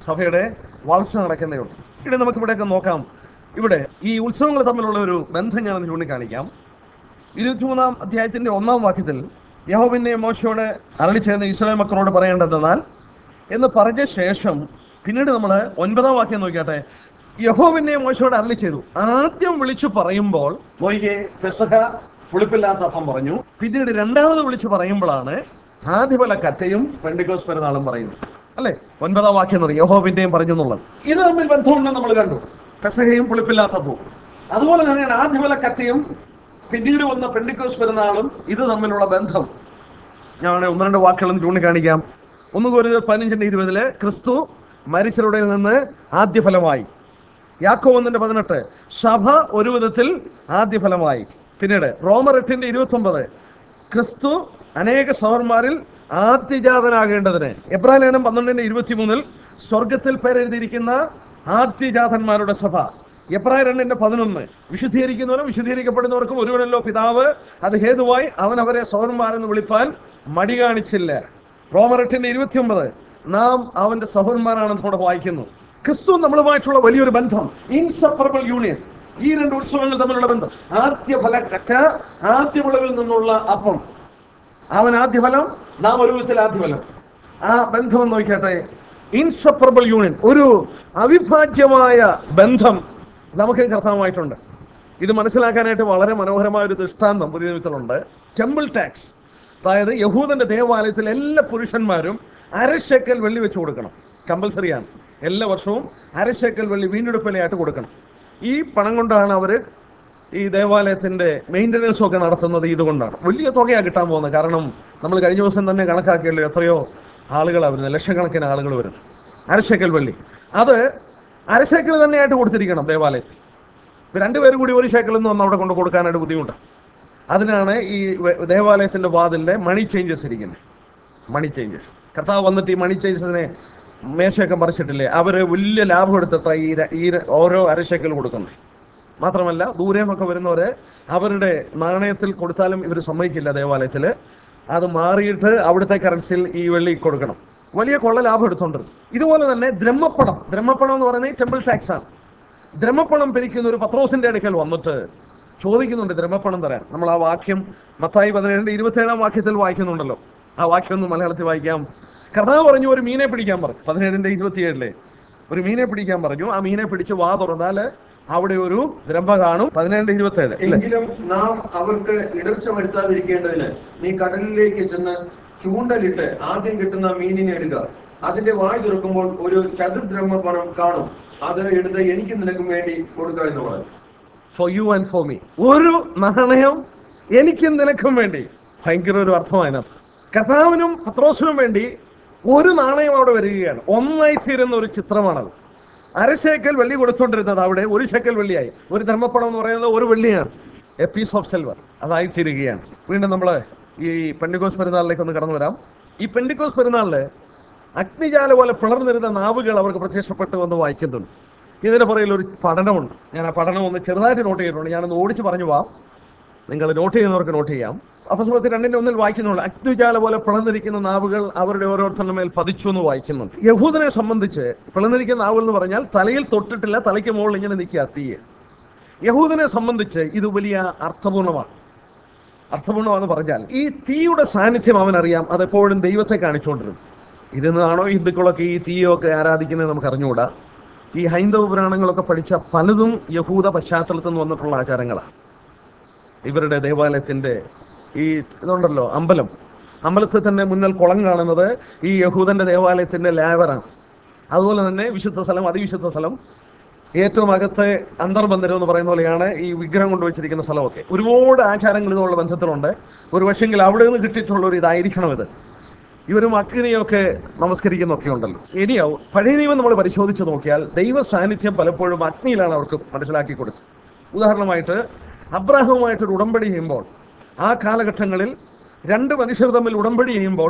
സഭയുടെ വളർച്ച നടക്കുന്നേ ഉള്ളൂ ഇനി നമുക്ക് ഇവിടെയൊക്കെ നോക്കാം ഇവിടെ ഈ ഉത്സവങ്ങൾ തമ്മിലുള്ള ഒരു ബന്ധം ഞാനൊന്ന് ചൂണ്ടിക്കാണിക്കാം ഇരുപത്തിമൂന്നാം അധ്യായത്തിന്റെ ഒന്നാം വാക്യത്തിൽ യഹോവിനെ മോശയോട് അരളി ചെയ്യുന്ന ഇസ്രായേൽ മക്കളോട് പറയേണ്ടതെന്നാൽ എന്ന് പറഞ്ഞ ശേഷം പിന്നീട് നമ്മൾ ഒൻപതാം വാക്യം നോക്കിയാട്ടെ യഹോവിനെ മോശയോട് അരളി ചെയ്തു ആദ്യം വിളിച്ചു പറയുമ്പോൾ നോയികെ പെസഹ പുളിപ്പില്ലാത്ത അപ്പം പറഞ്ഞു പിന്നീട് രണ്ടാമത് വിളിച്ചു പറയുമ്പോഴാണ് ആദ്യഫല കറ്റയും പെണ്ടിക്കോസ് പെരുന്നാളും പറയുന്നത് അല്ലെ ഒൻപതാം വാക്യം എന്ന് പറയും യഹോവിന്റെയും പറഞ്ഞു എന്നുള്ളത് ഇത് തമ്മിൽ ബന്ധമുണ്ടെന്ന് നമ്മൾ കണ്ടു പെസഹയും പുളിപ്പില്ലാത്ത പൂ അതുപോലെ തന്നെയാണ് ആദ്യഫല കറ്റയും പിന്നീട് വന്ന പെണ്ടിക്കോസ് പെരുന്നാളും ഇത് തമ്മിലുള്ള ബന്ധം ഞാൻ ഒന്ന് രണ്ട് വാക്കുകളും ചൂണ്ടിക്കാണിക്കാം ഒന്ന് കോരി പതിനഞ്ചിന്റെ ഇരുപതില് ക്രിസ്തു മരിച്ചവരുടെ നിന്ന് ആദ്യഫലമായി യാക്കോ ഒന്നിന്റെ പതിനെട്ട് സഭ ഒരു വിധത്തിൽ ആദ്യഫലമായി പിന്നീട് റോമർ എട്ടിന്റെ ഇരുപത്തി ഒമ്പത് ക്രിസ്തു അനേക സഹോദരന്മാരിൽ ആദ്യജാതനാകേണ്ടതിന് എബ്രാലേനം പന്ത്രണ്ടിന്റെ ഇരുപത്തിമൂന്നിൽ സ്വർഗത്തിൽ പേരെഴുതിയിരിക്കുന്ന ആദ്യജാതന്മാരുടെ സഭ എബ്രായ രണ്ടിന്റെ പതിനൊന്ന് വിശുദ്ധീകരിക്കുന്നവരും വിശുദ്ധീകരിക്കപ്പെടുന്നവർക്കും ഒരുവനല്ലോ പിതാവ് അത് ഹേതുവായി അവൻ അവരെ സഹോദരന്മാരെന്ന് വിളിപ്പാൻ മടി കാണിച്ചില്ല റോമറെട്ടിന്റെ ഇരുപത്തിയൊമ്പത് നാം അവന്റെ സഹോദരന്മാരാണെന്ന് കൂടെ വായിക്കുന്നു ക്രിസ്തു നമ്മളുമായിട്ടുള്ള വലിയൊരു ബന്ധം ഇൻസപ്പറബിൾ യൂണിയൻ ഈ രണ്ട് ഉത്സവങ്ങൾ തമ്മിലുള്ള ബന്ധം ആദ്യ ഫല കറ്റ ആദ്യ വിളവിൽ നിന്നുള്ള അപ്പം അവൻ ആദ്യഫലം നാം ഒരു വിധത്തിൽ ആദ്യഫലം ആ ബന്ധം എന്ന് നോക്കിയാട്ടെ ഇൻസപ്പറബിൾ യൂണിയൻ ഒരു അവിഭാജ്യമായ ബന്ധം നമുക്ക് കർത്താവുമായിട്ടുണ്ട് ഇത് മനസ്സിലാക്കാനായിട്ട് വളരെ മനോഹരമായ ഒരു ദൃഷ്ടാന്തം പുതിയ നിമിത്തമുണ്ട് ടെമ്പിൾ ടാക്സ് അതായത് യഹൂദന്റെ ദേവാലയത്തിൽ എല്ലാ പുരുഷന്മാരും അരശക്കൽ വെള്ളി വെച്ച് കൊടുക്കണം കമ്പൽസറിയാണ് എല്ലാ വർഷവും അരശക്കൽ വെള്ളി വീണ്ടെടുപ്പിലായിട്ട് കൊടുക്കണം ഈ പണം കൊണ്ടാണ് അവര് ഈ ദേവാലയത്തിന്റെ മെയിൻ്റനൻസും ഒക്കെ നടത്തുന്നത് ഇതുകൊണ്ടാണ് വലിയ തുകയാണ് കിട്ടാൻ പോകുന്നത് കാരണം നമ്മൾ കഴിഞ്ഞ ദിവസം തന്നെ കണക്കാക്കിയല്ലോ എത്രയോ ആളുകളാണ് വരുന്നത് ലക്ഷക്കണക്കിന് ആളുകൾ വരുന്നത് അരശക്കൽ വെള്ളി അത് അരശക്കൽ തന്നെയായിട്ട് കൊടുത്തിരിക്കണം ദേവാലയത്തിൽ ഇപ്പൊ രണ്ടുപേരും കൂടി ഒരു ശേക്കലൊന്നും ഒന്ന് അവിടെ കൊണ്ട് കൊടുക്കാനായിട്ട് ബുദ്ധിമുട്ടാണ് അതിനാണ് ഈ വെ- ദേവാലയത്തിന്റെ വാതിലിന്റെ മണി ചേഞ്ചസ് ഇരിക്കുന്നത് മണി ചേഞ്ചസ് കർത്താവ് വന്നിട്ട് ഈ മണി ചേഞ്ചസിനെ മേശയൊക്കെ മറിച്ചിട്ടില്ലേ അവര് വലിയ ലാഭം എടുത്തിട്ട് ഈ ര- ഈ ര- ഓരോ അരശക്കൽ കൊടുക്കുന്നത് മാത്രമല്ല ദൂരെയൊക്കെ വരുന്നവര് അവരുടെ നാണയത്തിൽ കൊടുത്താലും ഇവർ സമ്മതിക്കില്ല ദേവാലയത്തിൽ അത് മാറിയിട്ട് അവിടുത്തെ കറൻസിയിൽ ഈ വെള്ളി കൊടുക്കണം വലിയ കൊള്ള ലാഭം എടുത്തോണ്ട് ഇതുപോലെ തന്നെ ദ്രഹ്മപ്പണം ദ്രഹ്മപ്പണം എന്ന് പറയുന്നത് ടെമ്പിൾ ടാക്സ് ആണ് ദ്രഹ്മപ്പണം പിരിക്കുന്ന ഒരു പത്രോസിന്റെ അടുക്കൽ വന്നിട്ട് ചോദിക്കുന്നുണ്ട് ദ്രഹ്മപ്പണം തരാൻ നമ്മൾ ആ വാക്യം മത്തായി പതിനേഴിന്റെ ഇരുപത്തേഴാം വാക്യത്തിൽ വായിക്കുന്നുണ്ടല്ലോ ആ വാക്യം ഒന്ന് മലയാളത്തിൽ വായിക്കാം കർത്താവ് പറഞ്ഞു ഒരു മീനെ പിടിക്കാൻ പറഞ്ഞു പതിനേഴിന്റെ ഇരുപത്തിയേഴിലെ ഒരു മീനെ പിടിക്കാൻ പറഞ്ഞു ആ മീനെ പിടിച്ച് വാ തുറന്നാല് അവിടെ ഒരു ദ്രഹ്മ കാണും പതിനേഴിന്റെ ഇരുപത്തേഴ് ഇല്ലേ എങ്കിലും നാം അവർക്ക് ഇടർച്ച വരുത്താതിരിക്കേണ്ടതിന് നീ കടലിലേക്ക് ചെന്ന് ചൂണ്ടലിട്ട് ആദ്യം കിട്ടുന്ന മീനിനെ എടുക്കുക അതിന്റെ വായ് തുറക്കുമ്പോൾ ഒരു ചതുർദ്രഹ്മ പണം കാണും അത് എടുത്ത് എനിക്കും നിനക്കും വേണ്ടി കൊടുക്കുക എന്ന് പറഞ്ഞു for you and for me ഒരു നാണയം എനിക്കും നിനക്കും വേണ്ടി ഭയങ്കര ഒരു അർത്ഥമായത് കർത്താവിനും പത്രോസിനും വേണ്ടി ഒരു നാണയം അവിടെ വരികയാണ് ഒന്നായി തീരുന്ന ഒരു ചിത്രമാണത് അരശേക്കൽ വെള്ളി കൊടുത്തുകൊണ്ടിരുന്നത് അവിടെ ഒരു ശേക്കൽ വെള്ളിയായി ഒരു ധർമ്മപ്പണം എന്ന് പറയുന്നത് ഒരു വെള്ളിയാണ് എ പീസ് ഓഫ് സിൽവർ അതായി തീരുകയാണ് വീണ്ടും നമ്മൾ ഈ പെൻഡിക്കോസ് പെരുന്നാളിലേക്ക് ഒന്ന് കടന്നു വരാം ഈ പെൻഡിക്കോസ് പെരുന്നാളില് അഗ്നിജാല പോലെ പിളർന്നിരുന്ന നാവുകൾ അവർക്ക് പ്രത്യക്ഷപ്പെട്ടു എന്ന് വായിക്കുന്നുണ്ട് ഇതിന്റെ പുറകിൽ ഒരു പഠനമുണ്ട് ഞാൻ ആ പഠനം ഒന്ന് ചെറുതായിട്ട് നോട്ട് ചെയ്തിട്ടുണ്ട് ഞാനൊന്ന് ഓടിച്ച് പറഞ്ഞു പോവാം നിങ്ങൾ നോട്ട് ചെയ്യുന്നവർക്ക് നോട്ട് ചെയ്യാം അപ്പസ്വലത്തിൽ രണ്ടിന്റെ ഒന്നിൽ വായിക്കുന്നുള്ളൂ അഗ്നിജാല പോലെ പിളർന്നിരിക്കുന്ന നാവുകൾ അവരുടെ ഓരോരുത്തരുടെ മേൽ പതിച്ചു എന്ന് വായിക്കുന്നുണ്ട് യഹൂദനെ സംബന്ധിച്ച് പിളർന്നിരിക്കുന്ന നാവുകൾ എന്ന് പറഞ്ഞാൽ തലയിൽ തൊട്ടിട്ടില്ല തലയ്ക്ക് മുകളിൽ ഇങ്ങനെ നിൽക്കുക തീയെ യഹൂദനെ സംബന്ധിച്ച് ഇത് വലിയ അർത്ഥപൂർണമാണ് അർത്ഥപൂർണ്ണമാണെന്ന് പറഞ്ഞാൽ ഈ തീയുടെ സാന്നിധ്യം അവനറിയാം അതെപ്പോഴും ദൈവത്തെ കാണിച്ചുകൊണ്ടിരുന്നു ഇരുന്നാണോ ഹിന്ദുക്കളൊക്കെ ഈ തീയൊക്കെ ആരാധിക്കുന്നത് നമുക്ക് അറിഞ്ഞുകൂടാ ഈ ഹൈന്ദവ പുരാണങ്ങളൊക്കെ പഠിച്ച പലതും യഹൂദ പശ്ചാത്തലത്തിൽ നിന്ന് വന്നിട്ടുള്ള ആചാരങ്ങളാണ് ഇവരുടെ ദേവാലയത്തിന്റെ ഈ ഇതുണ്ടല്ലോ അമ്പലം അമ്പലത്തിൽ തന്നെ മുന്നിൽ കുളം കാണുന്നത് ഈ യഹൂദന്റെ ദേവാലയത്തിന്റെ ലാവറാണ് അതുപോലെ തന്നെ വിശുദ്ധ സ്ഥലം അതിവിശുദ്ധ സ്ഥലം ഏറ്റവും അകത്തെ അന്തർബന്ധനം എന്ന് പറയുന്ന പോലെയാണ് ഈ വിഗ്രഹം കൊണ്ടുവച്ചിരിക്കുന്ന സ്ഥലമൊക്കെ ഒരുപാട് ആചാരങ്ങൾ ഇതുള്ള ബന്ധത്തിലുണ്ട് ഒരു പക്ഷെങ്കിൽ അവിടെ നിന്ന് കിട്ടിയിട്ടുള്ള ഒരു ഇതായിരിക്കണം ഇത് ഇവരും അഗ്നിയൊക്കെ നമസ്കരിക്കുന്നൊക്കെ ഉണ്ടല്ലോ ഇനിയാവും പഴയ നിയമം നമ്മൾ പരിശോധിച്ച് നോക്കിയാൽ ദൈവ സാന്നിധ്യം പലപ്പോഴും അഗ്നിയിലാണ് അവർക്ക് മനസ്സിലാക്കി കൊടുത്തത് ഉദാഹരണമായിട്ട് അബ്രാഹവുമായിട്ടൊരു ഉടമ്പടി ചെയ്യുമ്പോൾ ആ കാലഘട്ടങ്ങളിൽ രണ്ട് മനുഷ്യർ തമ്മിൽ ഉടമ്പടി ചെയ്യുമ്പോൾ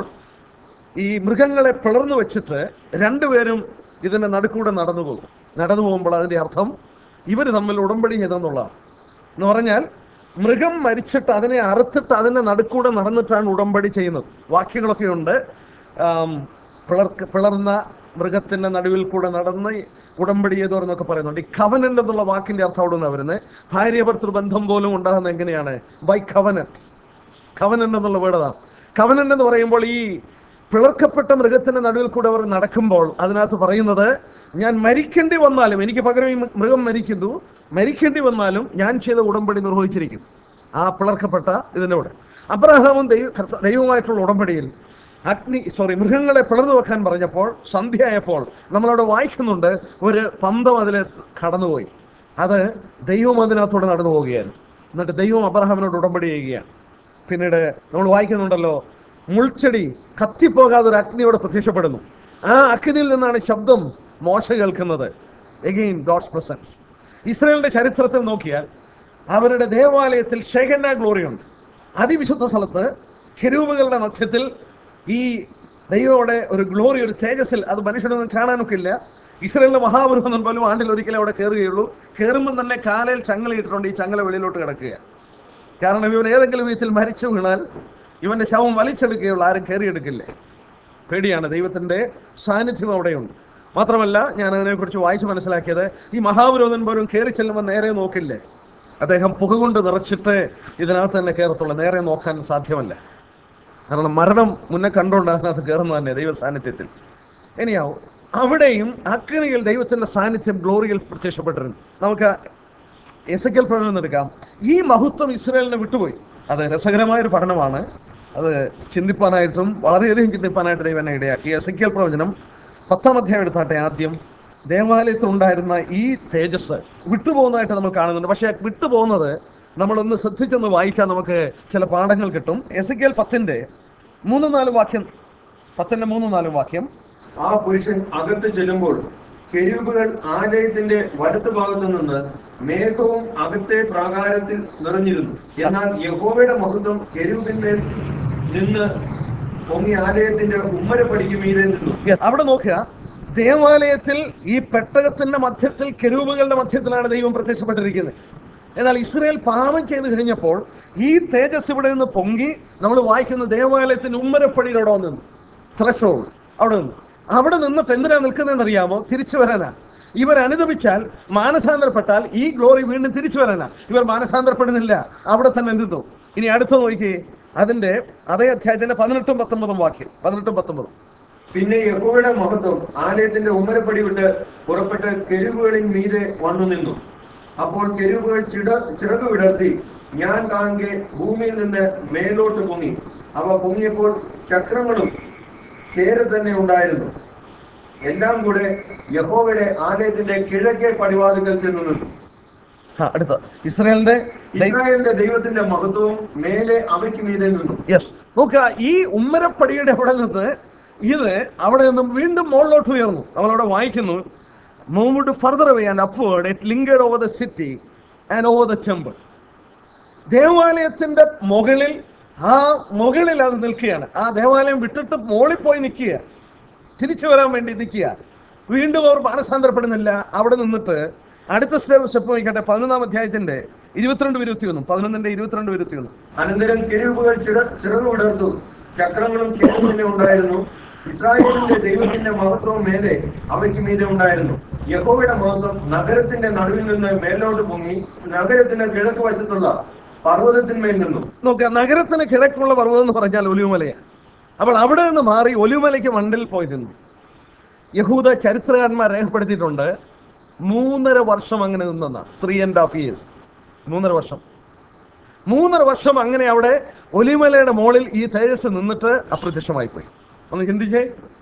ഈ മൃഗങ്ങളെ പിളർന്നു വെച്ചിട്ട് രണ്ടുപേരും ഇതിന്റെ നടുക്കൂടെ നടന്നു പോകും നടന്നു പോകുമ്പോൾ അതിന്റെ അർത്ഥം ഇവർ തമ്മിൽ ഉടമ്പടി ചെയ്തെന്നുള്ളതാണ് എന്ന് പറഞ്ഞാൽ മൃഗം മരിച്ചിട്ട് അതിനെ അറുത്തിട്ട് അതിന്റെ നടുക്കൂടെ നടന്നിട്ടാണ് ഉടമ്പടി ചെയ്യുന്നത് വാക്യങ്ങളൊക്കെ ഉണ്ട് ആം, പിളർക്ക് പിളർന്ന മൃഗത്തിന്റെ നടുവിൽ കൂടെ നടന്ന് ഉടമ്പടി ചെയ്തോർ എന്നൊക്കെ പറയുന്നുണ്ട് ഈ കവനന്റ് എന്നുള്ള വാക്കിന്റെ അർത്ഥം അവിടെ നിന്ന് വരുന്നത് ഭാര്യ ഭർത്തൃ ബന്ധം പോലും ഉണ്ടാകുന്നത് എങ്ങനെയാണ് ബൈ കവനന്റ് കവനന്റ് എന്നുള്ള വേർഡ് അതാണ് കവനന്റ് എന്ന് പറയുമ്പോൾ ഈ പിളർക്കപ്പെട്ട മൃഗത്തിന്റെ നടുവിൽ കൂടെ അവർ നടക്കുമ്പോൾ അതിനകത്ത് പറയുന്നത് ഞാൻ മരിക്കേണ്ടി വന്നാലും എനിക്ക് പകരം ഈ മൃഗം മരിക്കുന്നു മരിക്കേണ്ടി വന്നാലും ഞാൻ ചെയ്ത ഉടമ്പടി നിർവഹിച്ചിരിക്കും ആ പിളർക്കപ്പെട്ട ഇതിൻ്റെ കൂടെ അബ്രഹാമും ദൈവ കർത്ത- ദൈവവുമായിട്ടുള്ള ഉടമ്പടിയിൽ അഗ്നി സോറി മൃഗങ്ങളെ പിളർന്നു വെക്കാൻ പറഞ്ഞപ്പോൾ സന്ധ്യയായപ്പോൾ നമ്മളവിടെ വായിക്കുന്നുണ്ട് ഒരു പന്തം അതിൽ കടന്നുപോയി അത് ദൈവം അതിനകത്തൂടെ നടന്നു പോവുകയായിരുന്നു എന്നിട്ട് ദൈവം അബ്രഹാമിനോട് ഉടമ്പടി ചെയ്യുകയാണ് പിന്നീട് നമ്മൾ വായിക്കുന്നുണ്ടല്ലോ മുൾച്ചെടി കത്തിപ്പോകാതെ ഒരു അഗ്നിയോട് പ്രത്യക്ഷപ്പെടുന്നു ആ അഗ്നിയിൽ നിന്നാണ് ശബ്ദം മോശ കേൾക്കുന്നത് എഗെയിൻ ഗോഡ്സ് പ്രസൻസ് ഇസ്രയേലിന്റെ ചരിത്രത്തിൽ നോക്കിയാൽ അവരുടെ ദേവാലയത്തിൽ ഷെഹന്ന ഗ്ലോറി ഉണ്ട് അതിവിശുദ്ധ സ്ഥലത്ത് ഖെരൂബുകളുടെ മധ്യത്തിൽ ഈ ദൈവയുടെ ഒരു ഗ്ലോറി ഒരു തേജസ്സിൽ അത് മനുഷ്യനൊന്നും കാണാനൊക്കെ ഇല്ല ഇസ്രയേലിന്റെ മഹാപുരുഷൻ പോലും ആണ്ടിൽ ഒരിക്കലും അവിടെ കയറുകയുള്ളൂ കയറുമ്പോൾ തന്നെ കാലയിൽ ചങ്ങല ഇട്ടിട്ടുണ്ട് ഈ ചങ്ങല വെളിയിലോട്ട് കിടക്കുക കാരണം ഇവൻ ഏതെങ്കിലും വിധത്തിൽ മരിച്ചു വീണാൽ ഇവന്റെ ശവം വലിച്ചെടുക്കുകയുള്ളൂ ആരും കയറിയെടുക്കില്ലേ പേടിയാണ് ദൈവത്തിന്റെ സാന്നിധ്യം അവിടെയുണ്ട് മാത്രമല്ല ഞാൻ അതിനെക്കുറിച്ച് വായിച്ച് മനസ്സിലാക്കിയത് ഈ മഹാപുരോധൻ പോലും കയറി ചെല്ലുമ്പോൾ നേരെ നോക്കില്ലേ അദ്ദേഹം പുക കൊണ്ട് നിറച്ചിട്ട് ഇതിനകത്ത് തന്നെ കയറത്തുള്ളൂ നേരെ നോക്കാൻ സാധ്യമല്ല കാരണം മരണം മുന്നേ കണ്ടുകൊണ്ട് അതിനകത്ത് കയറുന്നത് തന്നെ ദൈവ സാന്നിധ്യത്തിൽ ഇനിയാവും അവിടെയും അഗ്നിയിൽ ദൈവത്തിന്റെ സാന്നിധ്യം ഗ്ലോറിയിൽ പ്രത്യക്ഷപ്പെട്ടിരുന്നു നമുക്ക് എസക്കൽ പ്രവചനം എടുക്കാം ഈ മഹത്വം ഇസ്രായേലിനെ വിട്ടുപോയി അത് രസകരമായ ഒരു പഠനമാണ് അത് ചിന്തിപ്പാനായിട്ടും വളരെയധികം ചിന്തിപ്പാനായിട്ട് ദൈവം എന്നെ ഇടയാക്കി എസക്കൽ പ്രവചനം പത്താം അധ്യായം എടുത്താട്ടെ ആദ്യം ദേവാലയത്തിൽ ഉണ്ടായിരുന്ന ഈ തേജസ് വിട്ടുപോകുന്നതായിട്ട് നമ്മൾ കാണുന്നുണ്ട് പക്ഷേ വിട്ടുപോകുന്നത് നമ്മളൊന്ന് ശ്രദ്ധിച്ചൊന്ന് വായിച്ചാൽ നമുക്ക് ചില പാഠങ്ങൾ കിട്ടും എസക്കൽ പത്തിന്റെ മൂന്നും നാലും വാക്യം പത്തിന്റെ മൂന്നും നാലും വാക്യം ആ പുരുഷൻ അകത്ത് ചെല്ലുമ്പോൾ കെരൂബുകൾ ആലയത്തിന്റെ വലത്ത് ഭാഗത്തു നിന്ന് മേഘവും അകത്തെ പ്രാകാരത്തിൽ നിറഞ്ഞിരുന്നു എന്നാൽ യഹോവയുടെ മഹത്വം കെരൂബിന്മേൽ നിന്ന് പൊങ്ങി ആലയത്തിന്റെ ഉമ്മരപ്പടിക്ക് മീതെ നിന്നു Yes, അവിടെ നോക്കുക ദേവാലയത്തിൽ ഈ പെട്ടകത്തിന്റെ മധ്യത്തിൽ കെരൂബുകളുടെ മധ്യത്തിലാണ് ദൈവം പ്രത്യക്ഷപ്പെട്ടിരിക്കുന്നത് എന്നാൽ ഇസ്രയേൽ പാപം ചെയ്ത് കഴിഞ്ഞപ്പോൾ ഈ തേജസ് ഇവിടെ നിന്ന് പൊങ്ങി നമ്മൾ വായിക്കുന്ന ദേവാലയത്തിന്റെ ഉമ്മരപ്പടിയിലൂടെ നിന്നു ത്രഷോൾ അവിടെ നിന്ന് അവിടെ നിന്നിട്ട് എന്തിനാ നിൽക്കുന്നതെന്ന് അറിയാമോ തിരിച്ചു വരാനാ ഇവർ അനുദപിച്ചാൽ മാനസാന്തരപ്പെട്ടാൽ ഈ ഗ്ലോറി വീണ്ടും തിരിച്ചു വരാനാ ഇവർ മാനസാന്തരപ്പെടുന്നില്ല അവിടെ തന്നെ നിന്നു ഇനി അടുത്ത നോക്കി അതിന്റെ അതേ അധ്യായത്തിന്റെ പതിനെട്ടും പത്തൊമ്പതും വാക്യം പതിനെട്ടും പത്തൊമ്പതും പിന്നെ യഹോവയുടെ മഹത്വം ആലയത്തിന്റെ ഉമ്മരപ്പടി വിട്ട് പുറപ്പെട്ട് കെരുവുകളിൽ മീതെ വന്നു നിന്നു അപ്പോൾ കെരുവുകൾ ചിട ചിറകു വിടർത്തി ഞാൻ കാണുക ഭൂമിയിൽ നിന്ന് മേലോട്ട് പൊങ്ങി അവ പൊങ്ങിയപ്പോൾ ചക്രങ്ങളും ചേര തന്നെ ഉണ്ടായിരുന്നു എല്ലാം കൂടെ യഹോവയുടെ ആലയത്തിന്റെ കിഴക്കേ പടിവാതിക്കൽ ചെന്നു നിന്നു ആ, അടുത്ത ഇസ്രായേലിന്റെ ദൈ- ഇസ്രായേലിന്റെ ദൈവത്തിന്റെ മഹത്വവും മേലെ അവയ്ക്ക് മീതെ നിന്നു യെസ് നോക്കുക ഈ ഉമ്മരപ്പടിയുടെ അവിടെ നിന്ന് ഇത് അവിടെ നിന്നും വീണ്ടും മുകളിലോട്ട് ഉയർന്നു നമ്മളവിടെ വായിക്കുന്നു move further away and upward it linked over the city and over the temple ദേവാലയത്തിന്റെ മുകളിൽ ആ മുകളിൽ അത് നിൽക്കുകയാണ് ആ ദേവാലയം വിട്ടിട്ട് മുകളിൽ പോയി നിൽക്കുക തിരിച്ചു വരാൻ വേണ്ടി നിൽക്കുക വീണ്ടും അവർ മാനസാന്തരപ്പെടുന്നില്ല അവിടെ നിന്നിട്ട് അടുത്ത സ്റ്റെപ്പ് സ്റ്റെപ്പ് നോക്കട്ടെ പതിനൊന്നാം അധ്യായത്തിന്റെ ഇരുപത്തിരണ്ട് വിരുത്തി ഒന്നും പതിനൊന്നിന്റെ ഇരുപത്തിരണ്ട് വിരുത്തി ഒന്നും അനന്തരം കെരൂബുകൾ ചിറ ചിറകു വിടർത്തു ചക്രങ്ങളും ചേരും ഉണ്ടായിരുന്നു ഇസ്രായേലിന്റെ ദൈവത്തിന്റെ മഹത്വവും മേലെ അവയ്ക്ക് മീതെ ഉണ്ടായിരുന്നു യഹോവയുടെ മഹത്വം നഗരത്തിന്റെ നടുവിൽ നിന്ന് മേലോട്ട് പൊങ്ങി നഗരത്തിന്റെ കിഴക്ക് വശത്തുള്ള പർവ്വതത്തിന്മേൽ നിന്നു നോക്കുക നഗരത്തിന് കിഴക്കുള്ള പർവ്വതം എന്ന് പറഞ്ഞാൽ ഒലിവുമലയാണ് അപ്പോൾ അവിടെ നിന്ന് മാറി ഒലിവുമലയ്ക്ക് മണ്ടിൽ പോയി നിന്നു യഹൂദ ചരിത്രകാരന്മാർ രേഖപ്പെടുത്തിയിട്ടുണ്ട് മൂന്നര വർഷം അങ്ങനെ നിന്നെന്ന ത്രീ ആൻഡ് ഹാഫ് ഇയേഴ്സ് മൂന്നര വർഷം മൂന്നര വർഷം അങ്ങനെ അവിടെ ഒലിമലയുടെ മുകളിൽ ഈ തേജസ് നിന്നിട്ട് അപ്രത്യക്ഷമായി പോയി ഒന്ന് ചിന്തിച്ചേ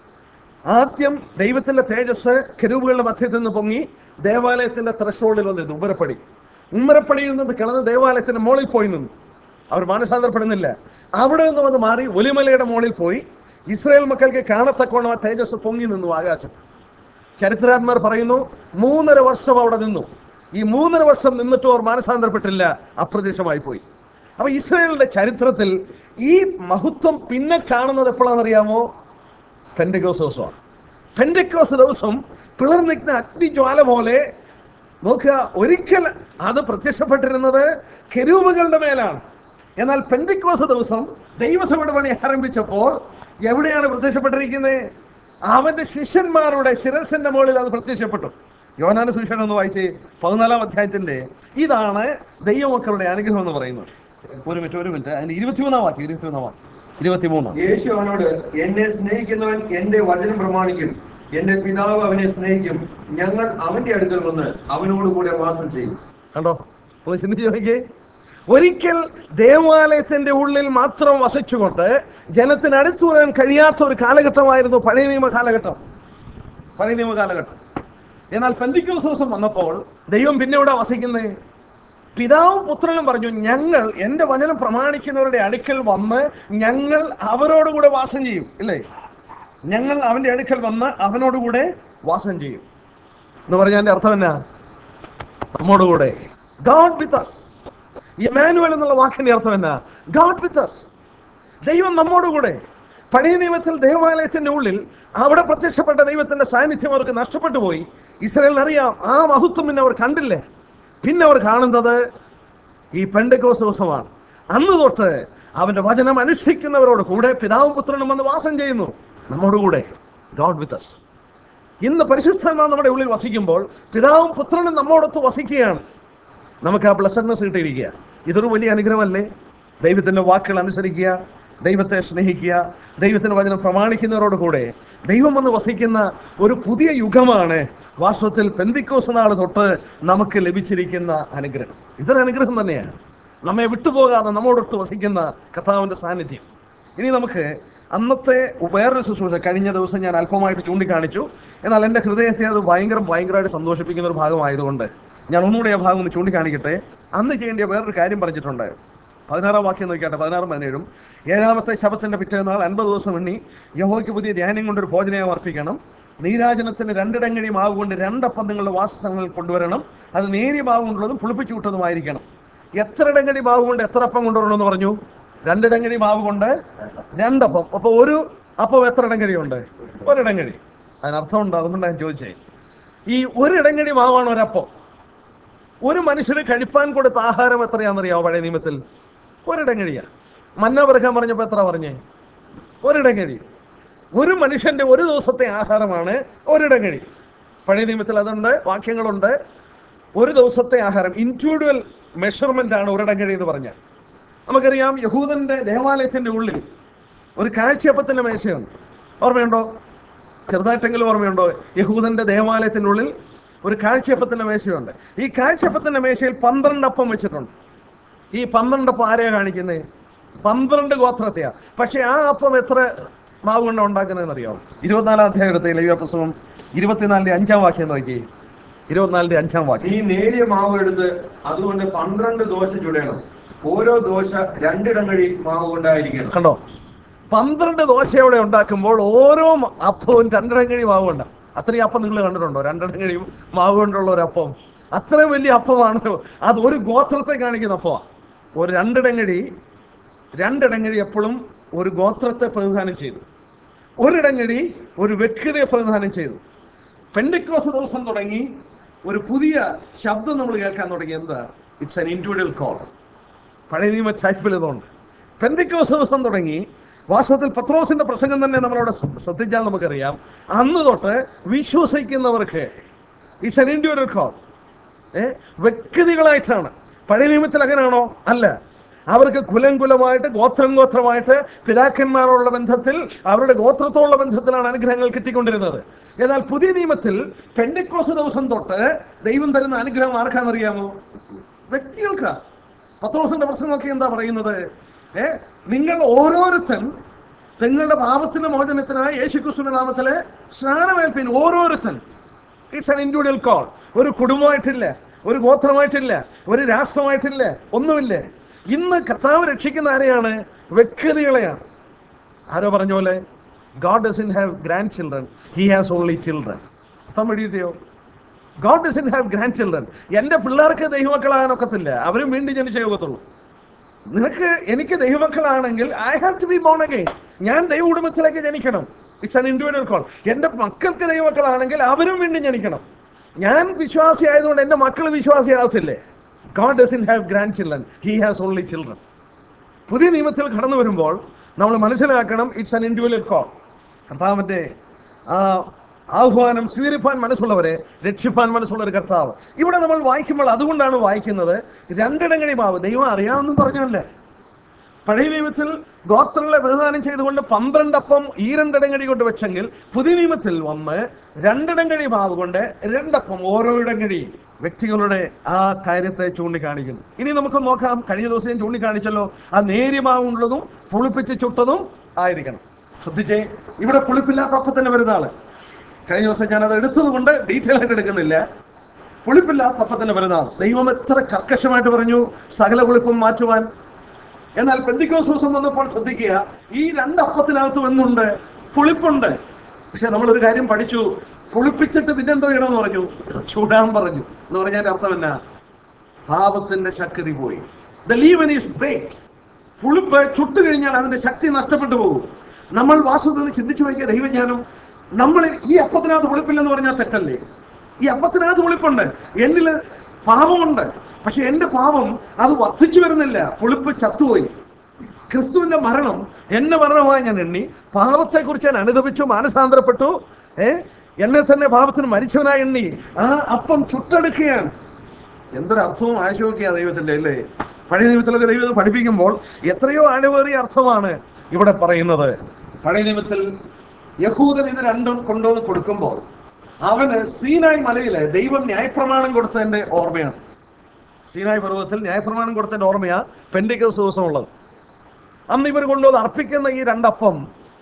ആദ്യം ദൈവത്തിന്റെ തേജസ് കെരൂബുകളുടെ മധ്യത്തിൽ നിന്ന് പൊങ്ങി ദേവാലയത്തിന്റെ ത്രഷോളിൽ വന്നിരുന്നു ഉമ്മരപ്പടി ഉമ്മരപ്പടിയിൽ നിന്ന് കിളന്ന് ദേവാലയത്തിന്റെ മുകളിൽ പോയി നിന്നു അവർ മാനസാന്തരപ്പെടുന്നില്ല അവിടെ നിന്ന് വന്ന് മാറി ഒലിമലയുടെ മുകളിൽ പോയി ഇസ്രായേൽ മക്കൾക്ക് കാണത്തക്കോണം ആ തേജസ് പൊങ്ങി നിന്നു ആകാശത്ത് ചരിത്രകാരന്മാർ പറയുന്നു മൂന്നര വർഷം അവിടെ നിന്നു ഈ മൂന്നര വർഷം നിന്നിട്ടും അവർ മാനസാന്തരപ്പെട്ടില്ല അപ്രത്യക്ഷമായി പോയി അപ്പൊ ഇസ്രായേലിന്റെ ചരിത്രത്തിൽ ഈ മഹത്വം പിന്നെ കാണുന്നത് എപ്പോഴാണെന്നറിയാമോ പെൻഡഗോസ് ദിവസമാണ് പെൻഡക്കോസ് ദിവസം പിളർന്നിക്കുന്ന അഗ്നിജ്വാല പോലെ നോക്കുക ഒരിക്കൽ അത് പ്രത്യക്ഷപ്പെട്ടിരുന്നത് കെരൂബുകളുടെ മേലാണ് എന്നാൽ പെൻഡിക്കോസ് ദിവസം ദൈവസഭയുടെ പണി ആരംഭിച്ചപ്പോൾ എവിടെയാണ് പ്രത്യക്ഷപ്പെട്ടിരിക്കുന്നത് അവന്റെ ശിഷ്യന്മാരുടെ ശിരസിന്റെ മുകളിൽ അത് പ്രത്യക്ഷപ്പെട്ടു യോനാന സുവിശേഷം എന്ന് വായിച്ച് പതിനാലാം അധ്യായത്തിന്റെ ഇതാണ് ദൈവമക്കളുടെ അനുഗ്രഹം എന്ന് പറയുന്നത് ഒരു മിനിറ്റ് ഒരു മിനിറ്റ് അതിന് ഇരുപത്തിമൂന്നാം വാക്യം ഇരുപത്തിമൂന്നാം വാക്യം ഇരുപത്തിമൂന്നാം യേശു അവനോട് എന്നെ സ്നേഹിക്കുന്നവൻ എന്റെ വചനം പ്രമാണിക്കും എന്റെ പിതാവ് അവനെ സ്നേഹിക്കും ഞങ്ങൾ അവന്റെ അടുക്കൽ വന്ന് അവനോട് കൂടെ വാസം ചെയ്യും കണ്ടോ ഒന്ന് ചിന്തിച്ച് നോക്കിയേ ഒരിക്കൽ ദേവാലയത്തിന്റെ ഉള്ളിൽ മാത്രം വസിച്ചുകൊണ്ട് ജനത്തിന് അടുത്തു വരാൻ കഴിയാത്ത ഒരു കാലഘട്ടമായിരുന്നു പഴയ നിയമ കാലഘട്ടം പഴയ നിയമ കാലഘട്ടം എന്നാൽ പെന്തിക്കോസ് ദിവസം വന്നപ്പോൾ ദൈവം പിന്നെ ഇവിടെ വസിക്കുന്നേ പിതാവും പുത്രനും പറഞ്ഞു ഞങ്ങൾ എന്റെ വചനം പ്രമാണിക്കുന്നവരുടെ അടുക്കൽ വന്ന് ഞങ്ങൾ അവരോടുകൂടെ വാസം ചെയ്യും ഇല്ലേ ഞങ്ങൾ അവന്റെ അടുക്കൽ വന്ന് അവനോടുകൂടെ വാസം ചെയ്യും എന്ന് പറഞ്ഞാൽ എന്റെ അർത്ഥം എന്നാ നമ്മോടുകൂടെ ഗാഡ് വിത്ത് അസ് ഇമാനുവൽ എന്നുള്ള വാക്കിന്റെ അർത്ഥം എന്നാ ഗാഡ് വിത്ത് അസ് ദൈവം നമ്മോടുകൂടെ പഴയ നിയമത്തിൽ ദേവാലയത്തിന്റെ ഉള്ളിൽ അവിടെ പ്രത്യക്ഷപ്പെട്ട ദൈവത്തിന്റെ സാന്നിധ്യം അവർക്ക് നഷ്ടപ്പെട്ടു പോയി ഇസ്രായേലിന് അറിയാം ആ മഹത്വം പിന്നെ അവർ കണ്ടില്ലേ പിന്നെ അവർ കാണുന്നത് ഈ പെണ്ടക്കോസ് ദിവസമാണ് അന്ന് തൊട്ട് അവന്റെ വചനം അനുഷ്ഠിക്കുന്നവരോട് കൂടെ പിതാവും പുത്രനും വന്ന് വാസം ചെയ്യുന്നു നമ്മോടുകൂടെ ഗോഡ് വിത്ത് അസ് ഇന്ന് പരിശുദ്ധാത്മാവ് നമ്മുടെ ഉള്ളിൽ വസിക്കുമ്പോൾ പിതാവും പുത്രനും നമ്മോടൊത്ത് വസിക്കുകയാണ് നമുക്ക് ആ ബ്ലസ്സഡ്നെസ് കിട്ടിയിരിക്കുക ഇതൊരു വലിയ അനുഗ്രഹമല്ലേ ദൈവത്തിന്റെ വാക്കുകൾ അനുസരിക്കുക ദൈവത്തെ സ്നേഹിക്കുക ദൈവത്തിന്റെ വചനം പ്രമാണിക്കുന്നവരോട് കൂടെ ദൈവം വന്ന് വസിക്കുന്ന ഒരു പുതിയ യുഗമാണ് വാസ്തവത്തിൽ പെന്തിക്കോസ് നാൾ തൊട്ട് നമുക്ക് ലഭിച്ചിരിക്കുന്ന അനുഗ്രഹം ഇതൊരു അനുഗ്രഹം തന്നെയാണ് നമ്മെ വിട്ടുപോകാതെ നമ്മോടൊത്ത് വസിക്കുന്ന കർത്താവിന്റെ സാന്നിധ്യം ഇനി നമുക്ക് അന്നത്തെ വേറൊരു ശുശ്രൂഷ കഴിഞ്ഞ ദിവസം ഞാൻ അല്പമായിട്ട് ചൂണ്ടിക്കാണിച്ചു എന്നാൽ എൻ്റെ ഹൃദയത്തെ അത് ഭയങ്കര ഭയങ്കരമായിട്ട് സന്തോഷിപ്പിക്കുന്ന ഒരു ഭാഗമായതുകൊണ്ട് ഞാൻ ഒന്നുകൂടി ആ ഭാഗം ഒന്ന് ചൂണ്ടിക്കാണിക്കട്ടെ അന്ന് ചെയ്യേണ്ട വേറൊരു കാര്യം പറഞ്ഞിട്ടുണ്ട് പതിനാറാം വാക്യം നോക്കിയാട്ടെ പതിനാറും പതിനേഴും ഏഴാമത്തെ ശബത്തിന്റെ പിറ്റേന്നാൾ അൻപത് ദിവസം എണ്ണി യഹോയ്ക്ക് പുതിയ ധ്യാനം കൊണ്ടൊരു ഭോജനയം അർപ്പിക്കണം നീരാജനത്തിന് രണ്ടിടങ്ങഴി മാവ് കൊണ്ട് രണ്ടപ്പം നിങ്ങളുടെ വാസസ്ഥലങ്ങളിൽ കൊണ്ടുവരണം അത് നേരിയ മാവ് കൊണ്ടുള്ളതും പുളിപ്പിച്ചു വിട്ടതുമായിരിക്കണം എത്ര ഇടങ്ങഴി മാവ് കൊണ്ട് എത്ര അപ്പം കൊണ്ടുവരണമെന്ന് പറഞ്ഞു രണ്ടിടങ്ങഴി മാവ് കൊണ്ട് രണ്ടപ്പം അപ്പൊ ഒരു അപ്പം എത്ര ഇടങ്ങഴി ഉണ്ട് ഒരിടങ്ങഴി അതിനർത്ഥമുണ്ട് അതുകൊണ്ടാണ് ഞാൻ ചോദിച്ചേ ഈ ഒരു ഇടങ്ങഴി മാവാണ് ഒരപ്പം ഒരു മനുഷ്യന് കഴിപ്പാൻ കൊടുത്ത ആഹാരം എത്രയാണെന്നറിയാമോ പഴയ നിയമത്തിൽ ഒരിടങ്ങഴിയാ മന്ന പറക്കാൻ പറഞ്ഞപ്പോ എത്ര പറഞ്ഞേ ഒരിടങ്ങഴി ഒരു മനുഷ്യന്റെ ഒരു ദിവസത്തെ ആഹാരമാണ് ഒരിടങ്ങഴി പഴയ നിയമത്തിൽ അതുണ്ട് വാക്യങ്ങളുണ്ട് ഒരു ദിവസത്തെ ആഹാരം ഇൻഡിവിജ്വൽ മെഷർമെന്റ് ആണ് ഒരിടങ്ങഴി എന്ന് പറഞ്ഞാൽ നമുക്കറിയാം യഹൂദന്റെ ദേവാലയത്തിന്റെ ഉള്ളിൽ ഒരു കാഴ്ചയപ്പത്തിന്റെ മേശയുണ്ട് ഓർമ്മയുണ്ടോ ചെറുതായിട്ടെങ്കിലും ഓർമ്മയുണ്ടോ യഹൂദന്റെ ദേവാലയത്തിന്റെ ഉള്ളിൽ ഒരു കാഴ്ചയപ്പത്തിന്റെ മേശയുണ്ട് ഈ കാഴ്ചയപ്പത്തിന്റെ മേശയിൽ പന്ത്രണ്ട് അപ്പം വെച്ചിട്ടുണ്ട് ഈ പന്ത്രണ്ട് അപ്പം ആരെയാ കാണിക്കുന്നത് പന്ത്രണ്ട് ഗോത്രത്തെയാ പക്ഷെ ആ അപ്പം എത്ര മാവ് കൊണ്ട് ഉണ്ടാക്കുന്നതെന്ന് അറിയാമോ ഇരുപത്തിനാലാം അധ്യായത്തെ ലവ്യ പുസ്തകം ഇരുപത്തിനാലിന്റെ അഞ്ചാം വാക്യം നോക്കി ഇരുപത്തിനാലിന്റെ അഞ്ചാം വാക്യം ഈ നേരിയ മാവ് എടുത്ത് അതുകൊണ്ട് പന്ത്രണ്ട് ദോശ ചുടണം ഓരോ ദോശ രണ്ടിടങ്ങഴി മാവ് കൊണ്ടായിരിക്കണം കണ്ടോ പന്ത്രണ്ട് ദോശയോടെ ഉണ്ടാക്കുമ്പോൾ ഓരോ മ- അപ്പവും രണ്ടിടങ്ങഴി മാവ് ഉണ്ട് അത്രയും അപ്പം നിങ്ങൾ കണ്ടിട്ടുണ്ടോ രണ്ടിടങ്ങഴി മാവ് കൊണ്ടുള്ള ഒരു അപ്പം അത്രയും വലിയ അപ്പമാണ് അത് ഒരു ഗോത്രത്തെ കാണിക്കുന്ന അപ്പമാണ് ഒരു രണ്ടിടങ്ങഴി രണ്ടിടങ്ങഴി എപ്പോഴും ഒരു ഗോത്രത്തെ പ്രതിദാനം ചെയ്തു ഒരിടങ്ങഴി ഒരു വ്യക്തിയെ പ്രതിദാനം ചെയ്തു പെൻഡിക്രോസ് ദിവസം തുടങ്ങി ഒരു പുതിയ ശബ്ദം നമ്മൾ കേൾക്കാൻ തുടങ്ങി എന്താ ഇറ്റ്സ് എൻ ഇൻഡിവിജ്വൽ കോൾ പഴയ നിയമ ടൈപ്പിൽ ഇതുണ്ട് പെന്തിക്കോസ് ദിവസം തുടങ്ങി വാസ്തവത്തിൽ പത്രോസിന്റെ പ്രസംഗം തന്നെ നമ്മളവിടെ ശ്ര- ശ്രദ്ധിച്ചാൽ നമുക്കറിയാം അന്ന് തൊട്ട് വിശ്വസിക്കുന്നവർക്ക് ഈ ഇൻഡിവിജ്വൽ കോൾ ഏ വ്യക്തികളായിട്ടാണ് പഴയ നിയമത്തിൽ അങ്ങനെയാണോ അല്ല അവർക്ക് കുലം കുലമായിട്ട് ഗോത്രം ഗോത്രമായിട്ട് പിതാക്കന്മാരോടുള്ള ബന്ധത്തിൽ അവരുടെ ഗോത്രത്തോടുള്ള ബന്ധത്തിലാണ് അനുഗ്രഹങ്ങൾ കിട്ടിക്കൊണ്ടിരുന്നത് എന്നാൽ പുതിയ നിയമത്തിൽ പെൻഡിക്കോസ് ദിവസം തൊട്ട് ദൈവം തരുന്ന അനുഗ്രഹം ആർക്കാണെന്നറിയാമോ വ്യക്തികൾക്കാ പത്രോസിന്റെ പ്രസംഗമൊക്കെ എന്താ പറയുന്നത് ഏ നിങ്ങൾ ഓരോരുത്തൻ നിങ്ങളുടെ പാപത്തിന്റെ മോചനത്തിനായി യേശു ക്രിസ്തുവിന്റെ നാമത്തിലെ സ്നാനമേൽപ്പിൻ ഓരോരുത്തൻ ഇറ്റ്സ് ആൻ ഇൻഡിവിജ്വൽ കോൾ ഒരു കുടുംബമായിട്ടില്ല ഒരു ഗോത്രമായിട്ടില്ല ഒരു രാഷ്ട്രമായിട്ടില്ല ഒന്നുമില്ല ഇന്ന് കർത്താവ് രക്ഷിക്കുന്ന ആരെയാണ് വ്യക്തികളെയാണ് ആരോ പറഞ്ഞ പോലെ God does in have grand children he has only children അർത്ഥം വെടിയിട്ടോ God does in have grand children എൻ്റെ പിള്ളേർക്ക് ദൈവമക്കളാകാനൊക്കത്തില്ല അവരും വീണ്ടും ജനിച്ചേ യോഗത്തുള്ളൂ നിനക്ക് എനിക്ക് ദൈവമക്കളാണെങ്കിൽ I have to be born again ഞാൻ ദൈവ കുടുംബത്തിലേക്ക് ജനിക്കണം ഇറ്റ്സ് ആൻ ഇൻഡിവിജ്വൽ കോൾ എൻ്റെ മക്കൾക്ക് ദൈവമക്കളാണെങ്കിൽ അവരും വീണ്ടും ജനിക്കണം ഞാൻ വിശ്വാസി ആയതുകൊണ്ട് എൻ്റെ മക്കൾ വിശ്വാസിയാകത്തില്ലേ God does in have grand children he has only children പുതിയ നിയമത്തിൽ കടന്നു വരുമ്പോൾ നമ്മൾ മനസ്സിലാക്കണം ഇറ്റ്സ് ആൻ ഇൻഡിവിജ്വൽ കോൾ കർത്താവിൻ്റെ ആ ആഹ്വാനം സ്വീകരിപ്പാൻ മനസ്സുള്ളവരെ രക്ഷിപ്പാൻ മനസ്സുള്ള ഒരു കർത്താവ് ഇവിടെ നമ്മൾ വായിക്കുമ്പോൾ അതുകൊണ്ടാണ് വായിക്കുന്നത് രണ്ടിടങ്ങണി മാവ് ദൈവം അറിയാമെന്നും പറഞ്ഞല്ലേ പഴയ നിയമത്തിൽ ഗോത്രങ്ങളെ ബഹുദാനം ചെയ്തുകൊണ്ട് പന്ത്രണ്ടപ്പം ഈ രണ്ടിടങ്ങഴി കൊണ്ട് വെച്ചെങ്കിൽ പുതിയ നിയമത്തിൽ വന്ന് രണ്ടിടങ്ങഴി മാവ് കൊണ്ട് രണ്ടപ്പം ഓരോ ഇടങ്ങഴി വ്യക്തികളുടെ ആ കാര്യത്തെ ചൂണ്ടിക്കാണിക്കുന്നു ഇനി നമുക്ക് നോക്കാം കഴിഞ്ഞ ദിവസം ഞാൻ ചൂണ്ടിക്കാണിച്ചല്ലോ ആ നേരിയ മാവുള്ളതും പുളിപ്പിച്ച് ചുട്ടതും ആയിരിക്കണം ശ്രദ്ധിച്ചേ ഇവിടെ പുളിപ്പില്ലാത്ത അപ്പത്തിന്റെ വരുന്ന ആള് കഴിഞ്ഞ ദിവസം ഞാൻ അത് എടുത്തത് കൊണ്ട് ഡീറ്റെയിൽ ആയിട്ട് എടുക്കുന്നില്ല പുളിപ്പില്ലാത്ത അപ്പത്തിന്റെ വരുന്ന ദൈവം എത്ര കർക്കശമായിട്ട് പറഞ്ഞു സകല പുളിപ്പും മാറ്റുവാൻ എന്നാൽ പെന്തിക്കോസ് ദിവസം വന്നപ്പോൾ ശ്രദ്ധിക്കുക ഈ രണ്ട് അപ്പത്തിനകത്ത് എന്തുണ്ട് പുളിപ്പുണ്ട് പക്ഷെ നമ്മളൊരു കാര്യം പഠിച്ചു പുളിപ്പിച്ചിട്ട് പിന്നെന്തോ ചെയ്യണമെന്ന് പറഞ്ഞു ചൂടാൻ പറഞ്ഞു എന്ന് പറഞ്ഞാൽ അർത്ഥം എന്നാ പാപത്തിന്റെ ശക്തി പോയി ദ ലീവൻ ഈസ് ബേക്ഡ് പുളിപ്പ് ചുട്ടു കഴിഞ്ഞാൽ അതിന്റെ ശക്തി നഷ്ടപ്പെട്ടു പോകും നമ്മൾ വാസ്തുവിൽ ചിന്തിച്ചു നോക്കിയ ദൈവജ്ഞാനം നമ്മൾ ഈ അപ്പത്തിനകത്ത് പുളിപ്പില്ലെന്ന് പറഞ്ഞാൽ തെറ്റല്ലേ ഈ അപ്പത്തിനകത്ത് പുളിപ്പുണ്ട് എന്നില് പാപമുണ്ട് പക്ഷെ എന്റെ പാപം അത് വർദ്ധിച്ചു വരുന്നില്ല പുളിപ്പ് ചത്തുപോയി ക്രിസ്തുവിന്റെ മരണം എന്നെ മരണമായി ഞാൻ എണ്ണി പാപത്തെക്കുറിച്ച് ഞാൻ അനുദപിച്ചു മാനസാന്തരപ്പെട്ടു ഏ എന്നെ തന്നെ പാപത്തിന് മരിച്ചവനായി എണ്ണി ആ അപ്പം ചുട്ടെടുക്കുകയാണ് എന്തൊരർത്ഥവും ആശോക്കിയ ദൈവത്തിന്റെ അല്ലേ പഴയ നിയമത്തിലൊക്കെ ദൈവം ഇത് പഠിപ്പിക്കുമ്പോൾ എത്രയോ ആഴവേറിയ അർത്ഥമാണ് ഇവിടെ പറയുന്നത് പഴയ നിയമത്തിൽ യഹൂദൻ ഇത് രണ്ടും കൊണ്ടുവന്ന് കൊടുക്കുമ്പോൾ അവന് സീനായ് മലയില് ദൈവം ന്യായപ്രമാണം കൊടുത്തതിന്റെ ഓർമ്മയാണ് സീനായ് പർവ്വതത്തിൽ ന്യായപ്രമാണം കൊടുത്തതിന്റെ ഓർമ്മയാ പെൻഡിക്കോസ് ദിവസം ഉള്ളത് അന്ന് ഇവർ കൊണ്ടുവന്ന് അർപ്പിക്കുന്ന ഈ രണ്ടപ്പം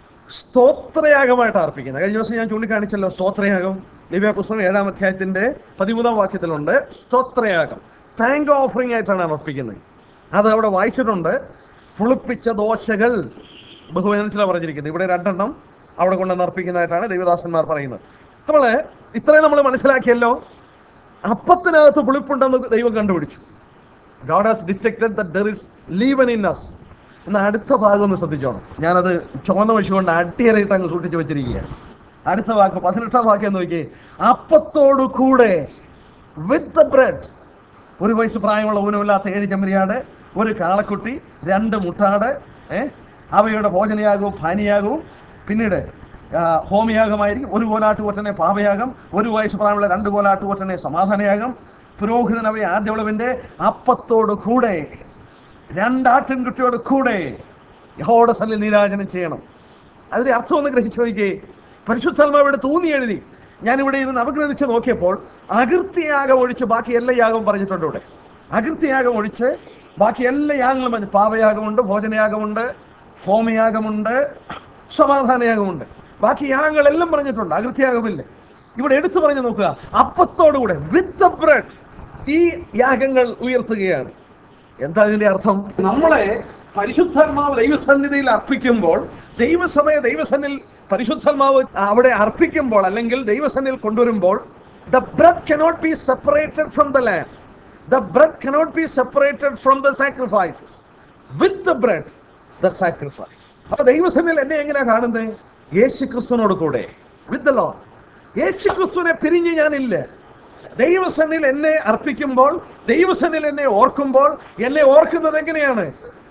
സ്തോത്രയാഗമായിട്ട് അർപ്പിക്കുന്നത് കഴിഞ്ഞ ദിവസം ഞാൻ ചൂണ്ടിക്കാണിച്ചല്ലോ സ്തോത്രയാഗം ദിവ്യ പുസ്തകം ഏഴാം അധ്യായത്തിന്റെ പതിമൂന്നാം വാക്യത്തിലുണ്ട് സ്തോത്രയാഗം താങ്ക് ഓഫറിംഗ് ആയിട്ടാണ് അർപ്പിക്കുന്നത് അത് അവിടെ വായിച്ചിട്ടുണ്ട് പുളിപ്പിച്ച ദോശകൾ ബഹുവചനത്തിലാണ് പറഞ്ഞിരിക്കുന്നത് ഇവിടെ രണ്ടെണ്ണം അവിടെ കൊണ്ടുവന്ന് അർപ്പിക്കുന്നതായിട്ടാണ് ദേവദാസന്മാർ പറയുന്നത് നമ്മള് ഇത്രയും നമ്മൾ മനസ്സിലാക്കിയല്ലോ അപ്പത്തിനകത്ത് പുളിപ്പുണ്ടെന്ന് ദൈവം കണ്ടുപിടിച്ചു God has detected that there is leaven in us എന്ന അടുത്ത ഭാഗം ഒന്ന് ശ്രദ്ധിച്ചോണം ഞാനത് ചുവന്ന വശം കൊണ്ട് അടിയറയിട്ട് അങ്ങ് സൂക്ഷിച്ചു വെച്ചിരിക്കുകയാണ് അടുത്ത വാക്ക് പതിനെട്ടാം വാക്യം നോക്കി അപ്പത്തോടു കൂടെ വിത്ത് ദ ബ്രെഡ് ഒരു വയസ്സ് പ്രായമുള്ള ഊനമില്ലാത്ത ഏഴ് ചെമ്മരിയാട് ഒരു കാളക്കുട്ടി രണ്ട് മുട്ടാട് ഏ അവയുടെ ഭോജനയാകവും പാനീയാകവും പിന്നീട് ആ, ഹോമയാഗമായിരിക്കും ഒരു കോലാട്ട് കൊറ്റനെ പാപയാഗം ഒരു വയസ്സ് പ്രായമുള്ള രണ്ട് കോലാട്ട് കൊറ്റനെ സമാധാനയാഗം പുരോഹിതൻ അവയെ ആദ്യവിളവിന്റെ അപ്പത്തോടു കൂടെ രണ്ടാട്ടിൻകുട്ടിയോട് കൂടെ യഹോയുടെ സല്ലിൽ നീരാജനം ചെയ്യണം അതിന്റെ അർത്ഥം ഒന്ന് ഗ്രഹിച്ചു നോക്കിയേ പരിശുദ്ധാത്മാവ് ഇവിടെ തൂന്നി എഴുതി ഞാനിവിടെ ഇരുന്ന് അപഗ്രഹിച്ച് നോക്കിയപ്പോൾ അകൃത്യയാഗം ഒഴിച്ച് ബാക്കി എല്ലാ യാഗവും പറഞ്ഞിട്ടുണ്ട് ഇവിടെ അകൃത്യയാഗം ഒഴിച്ച് ബാക്കി എല്ലാ യാഗങ്ങളും പറഞ്ഞു പാപയാഗമുണ്ട് ഭോജനയാഗമുണ്ട് ഹോമയാഗമുണ്ട് സമാധാനയാഗമുണ്ട് ബാക്കി യാഗങ്ങളെല്ലാം പറഞ്ഞിട്ടുണ്ട് അകൃത്യയാഗമില്ല ഇവിടെ എടുത്തു പറഞ്ഞു നോക്കുക അപ്പത്തോടുകൂടെ വിത്ത് ബ്രെഡ് ഈ യാഗങ്ങൾ ഉയർത്തുകയാണ് എന്താ ഇതിന്റെ അർത്ഥം നമ്മളെ പരിശുദ്ധാത്മാവ് ദൈവസന്നിധിയിൽ അർപ്പിക്കുമ്പോൾ ദൈവസമയ ദൈവസന്നിൽ പരിശുദ്ധാത്മാവ് അവിടെ അർപ്പിക്കുമ്പോൾ അല്ലെങ്കിൽ ദൈവസന്നിൽ കൊണ്ടുവരുമ്പോൾ the bread cannot be separated from the land the bread cannot be separated from the sacrifices with the bread the sacrifice അപ്പൊ ദൈവസന്നിൽ എന്നെ എങ്ങനെയാ കാണുന്നത് യേശു ക്രിസ്തുവിനോട് കൂടെ വിത്ത് ദ ലോഡ് യേശു ക്രിസ്തുവിനെ പിരിഞ്ഞ് ഞാനില്ല ദൈവസന്നിൽ എന്നെ അർപ്പിക്കുമ്പോൾ ദൈവസന്നിൽ എന്നെ ഓർക്കുമ്പോൾ എന്നെ ഓർക്കുന്നത് എങ്ങനെയാണ്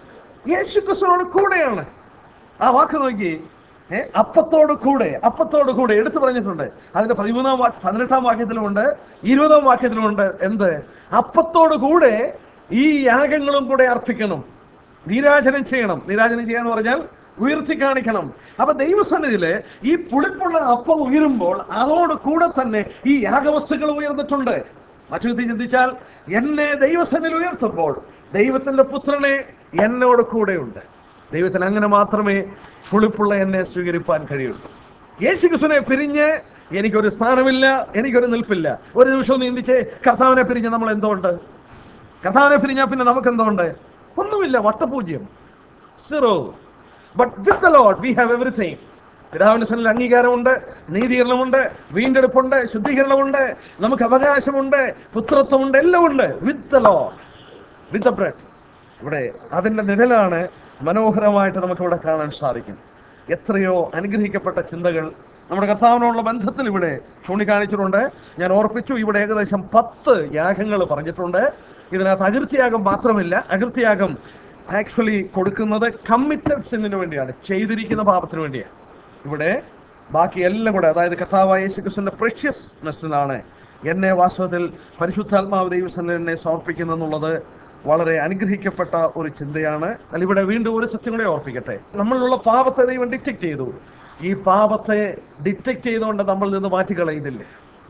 യേശു ക്രിസ്തുവിനോട് കൂടെയാണ് ആ വാക്ക് നോക്കി ഏ അപ്പത്തോട് കൂടെ അപ്പത്തോട് കൂടെ എടുത്തു പറഞ്ഞിട്ടുണ്ട് അതിന്റെ പതിമൂന്നാം വാ പതിനെട്ടാം വാക്യത്തിലുമുണ്ട് ഇരുപതാം വാക്യത്തിലുമുണ്ട് എന്ത് അപ്പത്തോട് കൂടെ ഈ യാഗങ്ങളും കൂടെ അർപ്പിക്കണം നീരാജനം ചെയ്യണം നീരാജനം ചെയ്യാന്ന് പറഞ്ഞാൽ ഉയർത്തി കാണിക്കണം അപ്പൊ ദൈവസന്നിധിയില് ഈ പുളിപ്പുള്ള അപ്പം ഉയരുമ്പോൾ അതോട് കൂടെ തന്നെ ഈ യാഗവസ്തുക്കൾ ഉയർന്നിട്ടുണ്ട് മറ്റു വിധത്തിൽ ചിന്തിച്ചാൽ എന്നെ ദൈവസന്നിധിയിൽ ഉയർത്തുമ്പോൾ ദൈവത്തിന്റെ പുത്രനെ എന്നോട് കൂടെയുണ്ട് ദൈവത്തിന് അങ്ങനെ മാത്രമേ പുളിപ്പുള്ള എന്നെ സ്വീകരിപ്പാൻ കഴിയുള്ളൂ യേശു ക്രിസ്തുവിനെ പിരിഞ്ഞ് എനിക്കൊരു സ്ഥാനമില്ല എനിക്കൊരു നിൽപ്പില്ല ഒരു നിമിഷം ഒന്ന് ചിന്തിച്ചേ കർത്താവിനെ പിരിഞ്ഞ് നമ്മൾ എന്തുകൊണ്ട് കർത്താവിനെ പിരിഞ്ഞാൽ പിന്നെ നമുക്ക് എന്തുകൊണ്ട് ഒന്നുമില്ല വട്ടപൂജ്യം zero but with the Lord we have everything പിതാവിന്റെ സന്നിൽ അംഗീകാരമുണ്ട് നീതീകരണമുണ്ട് വീണ്ടെടുപ്പുണ്ട് ശുദ്ധീകരണമുണ്ട് നമുക്ക് അവകാശമുണ്ട് പുത്രത്വമുണ്ട് എല്ലാം ഉണ്ട് with the Lord with the bread ഇവിടെ അതിന്റെ നിഴലാണ് മനോഹരമായിട്ട് നമുക്ക് ഇവിടെ കാണാൻ സാധിക്കും എത്രയോ അനുഗ്രഹിക്കപ്പെട്ട ചിന്തകൾ നമ്മുടെ കർത്താവിനോടുള്ള ബന്ധത്തിൽ ഇവിടെ ചൂണ്ടിക്കാണിച്ചിട്ടുണ്ട് ഞാൻ ഓർപ്പിച്ചു ഇവിടെ ഏകദേശം പത്ത് യാഗങ്ങൾ പറഞ്ഞിട്ടുണ്ട് ഇതിനകത്ത് അകൃത്യയാഗം മാത്രമില്ല അകൃത്യയാഗം ആക്ച്വലി കൊടുക്കുന്നത് കമ്മിറ്റഡ് സിന്നിന് വേണ്ടിയാണ് ചെയ്തിരിക്കുന്ന പാപത്തിന് വേണ്ടിയാണ് ഇവിടെ ബാക്കി എല്ലാം കൂടെ അതായത് കർത്താവായ യേശുക്രിസ്തുവിന്റെ പ്രഷ്യസ്നെസ്സിനാണ് എന്നെ വാസ്തവത്തിൽ പരിശുദ്ധാത്മാവ് ദൈവസന്നിധി എന്നെ സമർപ്പിക്കുന്നെന്നുള്ളത് വളരെ അനുഗ്രഹിക്കപ്പെട്ട ഒരു ചിന്തയാണ് എന്നാൽ ഇവിടെ വീണ്ടും ഒരു സത്യം കൂടെ ഓർപ്പിക്കട്ടെ നമ്മളിലുള്ള പാപത്തെ ദൈവം ഡിറ്റക്ട് ചെയ്തു ഈ പാപത്തെ ഡിറ്റക്ട് ചെയ്തുകൊണ്ട് നമ്മളിൽ നിന്ന് മാറ്റിക്കളയുന്നില്ല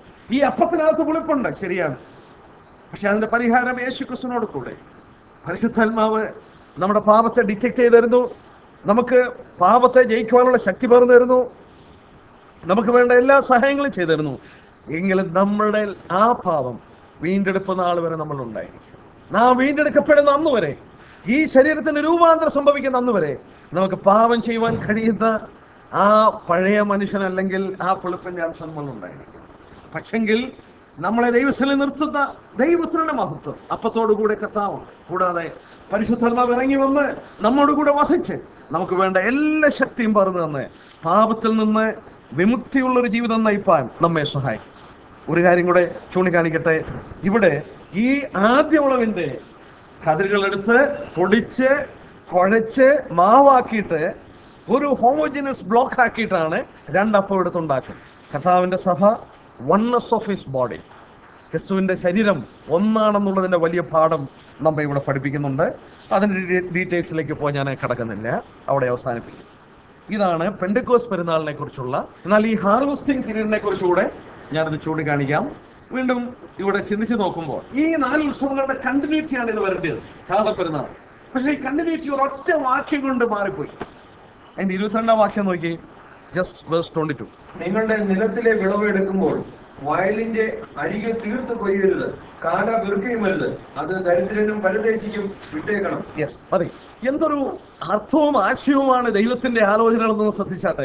ഈ അപ്പത്തിനകത്ത് പുളിപ്പുണ്ട് ശരിയാണ് പക്ഷെ അതിന്റെ പരിഹാരം യേശു ക്രിസ്തുവിനോട് കൂടെ പരിശുദ്ധാത്മാവ് നമ്മുടെ പാപത്തെ ഡിറ്റക്ട് ചെയ്ത് തരുന്നു നമുക്ക് പാപത്തെ ജയിക്കുവാനുള്ള ശക്തി പകർന്നു തരുന്നു നമുക്ക് വേണ്ട എല്ലാ സഹായങ്ങളും ചെയ്തു തരുന്നു എങ്കിലും നമ്മളുടെ ആ പാപം വീണ്ടെടുപ്പ് നാൾ വരെ നമ്മൾ ഉണ്ടായിരിക്കും നാം വീണ്ടെടുക്കപ്പെടുന്ന അന്ന് വരെ ഈ ശരീരത്തിന് രൂപാന്തരം സംഭവിക്കുന്ന അന്ന് വരെ നമുക്ക് പാപം ചെയ്യുവാൻ കഴിയുന്ന ആ പഴയ മനുഷ്യൻ അല്ലെങ്കിൽ ആ പുളിപ്പിന്റെ അംശം നമ്മളുണ്ടായിരിക്കും പക്ഷെങ്കിൽ നമ്മളെ ദൈവസ്ഥലിൽ നിർത്തുന്ന ദൈവത്തിനുള്ള മഹത്വം അപ്പത്തോടു കൂടെ കർത്താവും കൂടാതെ പരിശുദ്ധാത്മാവ് ഇറങ്ങി വന്ന് നമ്മോട് കൂടെ വസിച്ച് നമുക്ക് വേണ്ട എല്ലാ ശക്തിയും പറഞ്ഞു തന്ന് പാപത്തിൽ നിന്ന് വിമുക്തിയുള്ള ഒരു ജീവിതം നയിപ്പാൻ നമ്മെ സഹായിക്കും ഒരു കാര്യം കൂടെ ചൂണ്ടിക്കാണിക്കട്ടെ ഇവിടെ ഈ ആദ്യ ഉളവിന്റെ കതിരുകളെടുത്ത് പൊടിച്ച് കുഴച്ച് മാവാക്കിയിട്ട് ഒരു ഹോമോജിനസ് ബ്ലോക്ക് ആക്കിയിട്ടാണ് രണ്ടപ്പം എടുത്തുണ്ടാക്കുന്നത് കർത്താവിന്റെ സഭ വണ്ണസ് ഓഫ് ഹിസ് ബോഡി ക്രിസ്തുവിന്റെ ശരീരം ഒന്നാണെന്നുള്ളതിന്റെ വലിയ പാഠം നമ്മെ ഇവിടെ പഠിപ്പിക്കുന്നുണ്ട് അതിന്റെ ഡീ- ഡീറ്റെയിൽസിലേക്ക് പോയി ഞാൻ കടക്കുന്നില്ല അവിടെ അവസാനിപ്പിക്കും ഇതാണ് പെൻഡക്കോസ് പെരുന്നാളിനെ കുറിച്ചുള്ള എന്നാൽ ഈ ഹാർവസ്റ്റിംഗ് പീരീഡിനെ കുറിച്ചുകൂടെ ഞാനത് ചൂണ്ടിക്കാണിക്കാം വീണ്ടും ഇവിടെ ചിന്തിച്ച് നോക്കുമ്പോൾ ഈ നാല് ഉത്സവങ്ങളുടെ കണ്ടിന്യൂറ്റിയാണ് ഇത് വരേണ്ടത് കാലപ്പെരുന്നാൾ പക്ഷേ ഈ കണ്ടിന്യൂറ്റി ഒരൊറ്റ വാക്യം കൊണ്ട് മാറിപ്പോയി അതിന്റെ ഇരുപത്തിരണ്ടാം വാക്യം നോക്കി ജസ്റ്റ് വേഴ്സ് ട്വന്റി ടു നിങ്ങളുടെ നിലത്തിലെ വിളവ് എടുക്കുമ്പോൾ വയലിന്റെ അരികെ തീർത്ത് കൊയ്യരുത് കാല വെറുക്കുകയുമരുത് അത് ദരിദ്രനും പരദേശിക്കും വിട്ടേക്കണം യെസ് മതി എന്തൊരു അർത്ഥവും ആശയവുമാണ് ദൈവത്തിന്റെ ആലോചനകളെന്ന് ശ്രദ്ധിച്ചാട്ടെ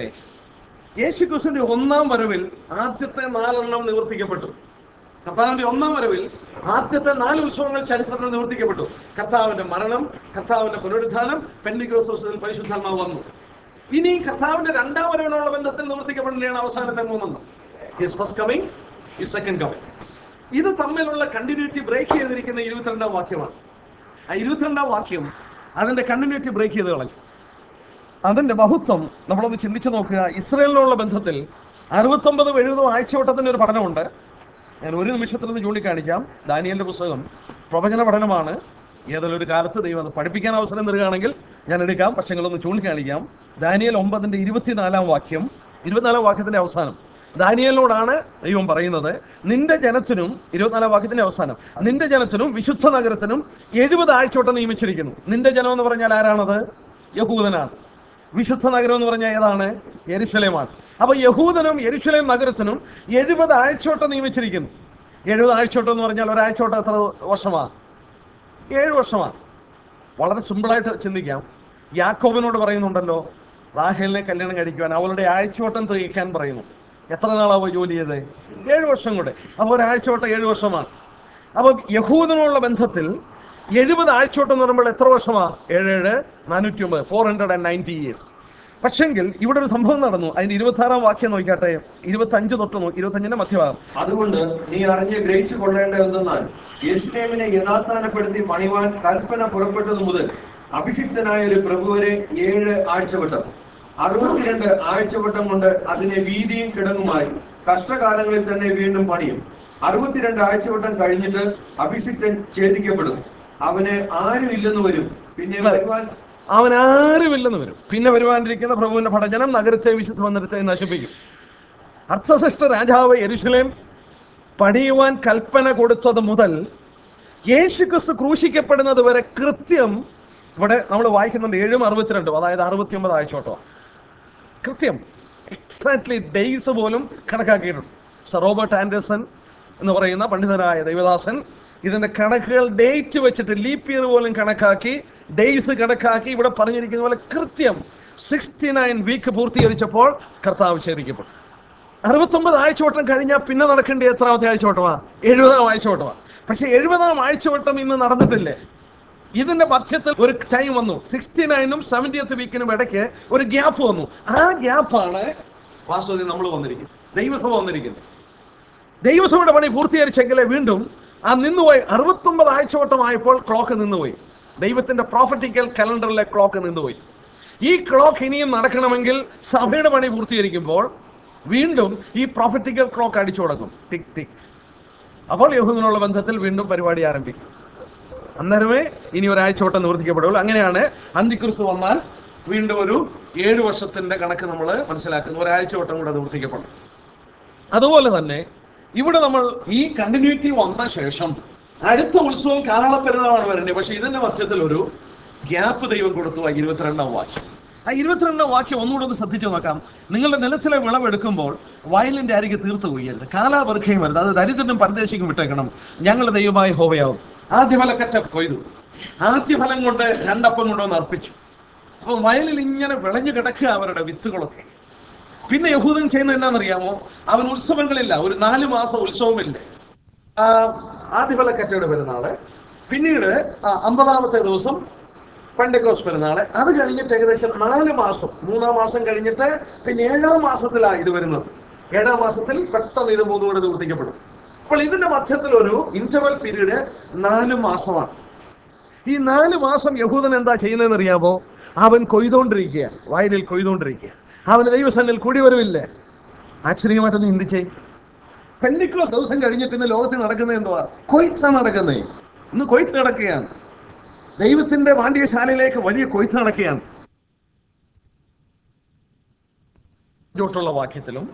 യേശു ക്രിസ്തുവിന്റെ ഒന്നാം വരവിൽ ആദ്യത്തെ നാലെണ്ണം നിവർത്തിക്കപ്പെട്ടു കർത്താവിന്റെ ഒന്നാം വരവിൽ ആദ്യത്തെ നാല് ഉത്സവങ്ങൾ ചരിത്രത്തിൽ നിവർത്തിക്കപ്പെട്ടു കർത്താവിന്റെ മരണം കർത്താവിന്റെ പുനരുദ്ധാനം പെന്റിക്കോസോസിൽ പരിശുദ്ധാത്മാവ് വന്നു ഇനി കർത്താവിന്റെ രണ്ടാം വരവിനുള്ള ബന്ധത്തിൽ നിവർത്തിക്കപ്പെടേണ്ടതാണ് അവസാനത്തെ മൂന്നെണ്ണം his first coming his second coming ഇത് തമ്മിലുള്ള കണ്ടിന്യൂറ്റി ബ്രേക്ക് ചെയ്തിരിക്കുന്ന ഇരുപത്തിരണ്ടാം വാക്യമാണ് ആ ഇരുപത്തിരണ്ടാം വാക്യം അതിന്റെ കണ്ടിന്യൂറ്റി ബ്രേക്ക് ചെയ്ത് കളഞ്ഞു അതിന്റെ മഹത്വം നമ്മളൊന്ന് ചിന്തിച്ചു നോക്കുക ഇസ്രയേലിനുള്ള ബന്ധത്തിൽ അറുപത്തൊമ്പത് എഴുപതും ആഴ്ചവട്ടത്തിന്റെ ഒരു പഠനമുണ്ട് ഞാൻ ഒരു നിമിഷത്തിൽ നിന്ന് ചൂണ്ടിക്കാണിക്കാം ദാനിയലിന്റെ പുസ്തകം പ്രവചന പഠനമാണ് ഏതെങ്കിലും ഒരു കാലത്ത് ദൈവം അത് പഠിപ്പിക്കാൻ അവസരം തരികയാണെങ്കിൽ ഞാൻ എടുക്കാം പക്ഷെ നിങ്ങളൊന്ന് ചൂണ്ടിക്കാണിക്കാം ദാനിയൽ ഒമ്പതിന്റെ ഇരുപത്തിനാലാം വാക്യം ഇരുപത്തിനാലാം വാക്യത്തിന്റെ അവസാനം ദാനിയലിനോടാണ് ദൈവം പറയുന്നത് നിന്റെ ജനത്തിനും ഇരുപത്തിനാലാം വാക്യത്തിന്റെ അവസാനം നിന്റെ ജനത്തിനും വിശുദ്ധ നഗരത്തിനും എഴുപത് ആഴ്ചവട്ടം നിയമിച്ചിരിക്കുന്നു നിന്റെ ജനം എന്ന് പറഞ്ഞാൽ ആരാണത് യഹൂദനാണ് വിശുദ്ധ നഗരം എന്ന് പറഞ്ഞാൽ ഏതാണ് യെരുശലേമാണ് അപ്പൊ യഹൂദനും യെരുശലേം നഗരത്തിനും എഴുപത് ആഴ്ചവട്ടം നിയമിച്ചിരിക്കുന്നു എഴുപത് ആഴ്ചവട്ടം എന്ന് പറഞ്ഞാൽ ഒരാഴ്ചവട്ടം എത്ര വർഷമാണ് ഏഴ് വർഷമാണ് വളരെ സിമ്പിളായിട്ട് ചിന്തിക്കാം യാക്കോബിനോട് പറയുന്നുണ്ടല്ലോ റാഹേലിനെ കല്യാണം കഴിക്കുവാൻ അവളുടെ ആഴ്ചവട്ടം തികയ്ക്കാൻ പറയുന്നു എത്ര നാളാവോ ജോലി ചെയ്തത് ഏഴ് വർഷം കൂടെ അപ്പോൾ ഒരാഴ്ചവട്ടം ഏഴ് വർഷമാണ് അപ്പൊ യഹൂദനുള്ള ബന്ധത്തിൽ എഴുപത് ആഴ്ചവട്ടം എന്ന് പറയുമ്പോൾ എത്ര വർഷമാണ് ഏഴ് ഏഴ് നാനൂറ്റി ഒമ്പത് four hundred and ninety years പക്ഷെങ്കിൽ ഇവിടെ ഒരു സംഭവം നടന്നു അതിന്റെ ഇരുപത്തി ആറാം വാക്യം നോക്കിയാട്ടെ ഇരുപത്തി അഞ്ച് തൊട്ട് നോക്കി ഇരുപത്തി മധ്യഭാഗം അതുകൊണ്ട് നീ അറിഞ്ഞ് ഗ്രഹിച്ചു കൊള്ളേണ്ടതെന്നാൽ യെരുശലേമിനെ യഥാസ്ഥാനപ്പെടുത്തി പണിവാൻ കൽപ്പന പുറപ്പെട്ടതു മുതൽ അഭിഷിക്തനായ ഒരു പ്രഭുവരെ ഏഴ് ആഴ്ചവട്ടം അറുപത്തിരണ്ട് ആഴ്ചവട്ടം കൊണ്ട് അതിനെ വീതിയും കിടങ്ങുമായി കഷ്ടകാലങ്ങളിൽ തന്നെ വീണ്ടും പണിയും അറുപത്തിരണ്ട് ആഴ്ചവട്ടം കഴിഞ്ഞിട്ട് അഭിഷിക്തൻ ഛേദിക്കപ്പെടും അവന് ആരും ഇല്ലെന്ന് വരും പിന്നെ വരുവാൻ അവൻ ആരുമില്ലെന്ന് വരും പിന്നെ വരുവാനിരിക്കുന്ന പ്രഭുവിന്റെ ഭടജനം നഗരത്തെ വിശുദ്ധ മന്ദിരത്തെ നശിപ്പിക്കും അർത്ഥശ്രേഷ്ഠ രാജാവ് യെരുശലേം പണിയുവാൻ കൽപ്പന കൊടുത്തത് മുതൽ യേശുക്രിസ്തു ക്രൂശിക്കപ്പെടുന്നത് വരെ കൃത്യം ഇവിടെ നമ്മൾ വായിക്കുന്നുണ്ട് ഏഴും അറുപത്തിരണ്ടും അതായത് അറുപത്തിയൊമ്പത് ആഴ്ചോട്ടോ കൃത്യം എക്സാക്ട്ലി ഡേയ്സ് പോലും കണക്കാക്കിയിട്ടുണ്ട് സർ റോബർട്ട് ആൻഡേഴ്സൺ എന്ന് പറയുന്ന പണ്ഡിതനായ ദൈവദാസൻ ഇതിന്റെ കണക്കുകൾ ഡേറ്റ് വെച്ചിട്ട് ലീപ്പ് ഇയർ പോലും കണക്കാക്കി ഡേയ്സ് കണക്കാക്കി ഇവിടെ പറഞ്ഞിരിക്കുന്ന പോലെ കൃത്യം സിക്സ്റ്റി നയൻ വീക്ക് പൂർത്തീകരിച്ചപ്പോൾ കർത്താവ് ഛേദിക്കപ്പെട്ടു അറുപത്തൊമ്പത് ആഴ്ചവട്ടം കഴിഞ്ഞാൽ പിന്നെ നടക്കേണ്ട എത്രാമത്തെ ആഴ്ചവട്ടമാണ് എഴുപതാം ആഴ്ചവട്ടമാണ് പക്ഷെ എഴുപതാം ആഴ്ചവട്ടം ഇന്ന് നടന്നിട്ടില്ലേ ഇതിന്റെ മധ്യത്തിൽ ഒരു ടൈം വന്നു സിക്സ്റ്റി നയനും സെവന്റിയത്ത് വീക്കിനും ഇടയ്ക്ക് ഒരു ഗ്യാപ്പ് വന്നു ആ ഗ്യാപ്പാണ് വാസ്തവത്തിൽ നമ്മൾ വന്നിരിക്കുന്നത് ദൈവസഭ വന്നിരിക്കുന്നത് ദൈവസഭയുടെ പണി പൂർത്തീകരിച്ചെങ്കിലേ വീണ്ടും ആ നിന്നുപോയി അറുപത്തൊമ്പത് ആഴ്ചവട്ടമായപ്പോൾ ക്ലോക്ക് നിന്നുപോയി ദൈവത്തിന്റെ പ്രോഫറ്റിക്കൽ കലണ്ടറിലെ ക്ലോക്ക് നിന്നുപോയി ഈ ക്ലോക്ക് ഇനിയും നടക്കണമെങ്കിൽ സഭയുടെ പണി പൂർത്തീകരിക്കുമ്പോൾ വീണ്ടും ഈ പ്രോഫറ്റിക്കൽ ക്ലോക്ക് അടിച്ചു തുടങ്ങും ടിക് ടിക് അപ്പോൾ യഹൂദനുള്ള ബന്ധത്തിൽ വീണ്ടും പരിപാടി ആരംഭിക്കും അന്നേരമേ ഇനി ഒരാഴ്ച വട്ടം നിവർത്തിക്കപ്പെടുള്ളൂ അങ്ങനെയാണ് അന്തിക്രിസ്തു വന്നാൽ വീണ്ടും ഒരു ഏഴു വർഷത്തിന്റെ കണക്ക് നമ്മൾ മനസ്സിലാക്കുന്നു ഒരാഴ്ച വട്ടം കൂടെ നിവർത്തിക്കപ്പെടും അതുപോലെ തന്നെ ഇവിടെ നമ്മൾ ഈ കണ്ടിന്യൂറ്റി വന്ന ശേഷം അടുത്ത ഉത്സവം കാളപ്പെരുന്നാളാണ് വരുന്നത് പക്ഷെ ഇതിന്റെ മധ്യത്തിൽ ഒരു ഗ്യാപ്പ് ദൈവം കൊടുത്തു ആ ഇരുപത്തിരണ്ടാം വാക്യം ആ ഇരുപത്തിരണ്ടാം വാക്യം ഒന്നുകൂടെ ഒന്ന് ശ്രദ്ധിച്ചു നോക്കാം നിങ്ങളുടെ നിലത്തിലെ വിളവെടുക്കുമ്പോൾ വയലിന്റെ അരികെ തീർത്ത് കൊയ്യരുത് കാലാവർഖയും വരുത് അത് ദരിദ്രനും പരദേശിക്കും വിട്ടേക്കണം ഞങ്ങളുടെ ദൈവമായ ഹോവയാവും ആദ്യ ഫലക്കറ്റ കൊയ്തു ആദ്യ ഫലം കൊണ്ട് രണ്ടപ്പം കൊണ്ടുവന്ന് അർപ്പിച്ചു അപ്പൊ വയലിൽ ഇങ്ങനെ വിളഞ്ഞു കിടക്കുക അവരുടെ വിത്തുകളൊക്കെ പിന്നെ യഹൂദൻ ചെയ്യുന്നത് എന്നാണെന്നറിയാമോ അവൻ ഉത്സവങ്ങളില്ല ഒരു നാല് മാസം ഉത്സവമില്ല ആ, ആദ്യഫലക്കറ്റയുടെ പെരുന്നാള് പിന്നീട് ആ, അമ്പതാമത്തെ ദിവസം പെണ്ടക്കോസ് പെരുന്നാള് അത് കഴിഞ്ഞിട്ട് ഏകദേശം നാല് മാസം മൂന്നാം മാസം കഴിഞ്ഞിട്ട് പിന്നെ ഏഴാം മാസത്തിലാണ് ഇത് വരുന്നത് ഏഴാം മാസത്തിൽ പെട്ടെന്ന് ഇത് മൂന്നും കൂടെ നിവർത്തിക്കപ്പെടും അപ്പോൾ ഇതിന്റെ മധ്യത്തിൽ ഒരു ഇന്റർവൽ പീരീഡ് നാല് മാസമാണ് ഈ നാല് മാസം യഹൂദൻ എന്താ ചെയ്യുന്നതെന്ന് അറിയാമോ അവൻ കൊയ്തുകൊണ്ടിരിക്കുക വയലിൽ കൊയ്തുകൊണ്ടിരിക്കുക അവന് ദൈവസന്നിൽ കൂടി വരവില്ല ആശ്ചര്യമായിട്ടൊന്ന് ചിന്തിച്ചേ പെൻഡിക്ലോസ് ദിവസം കഴിഞ്ഞിട്ട് ഇന്ന് ലോകത്തിൽ നടക്കുന്നത് എന്തുവാ കൊയ്ത്ത നടക്കുന്നേ ഇന്ന് കൊയ്ത്ത് നടക്കുകയാണ് ദൈവത്തിന്റെ വാണ്ഡ്യശാലയിലേക്ക് വലിയ കൊയ്ത്ത് നടക്കുകയാണ് ോട്ടുള്ള വാക്യത്തിലും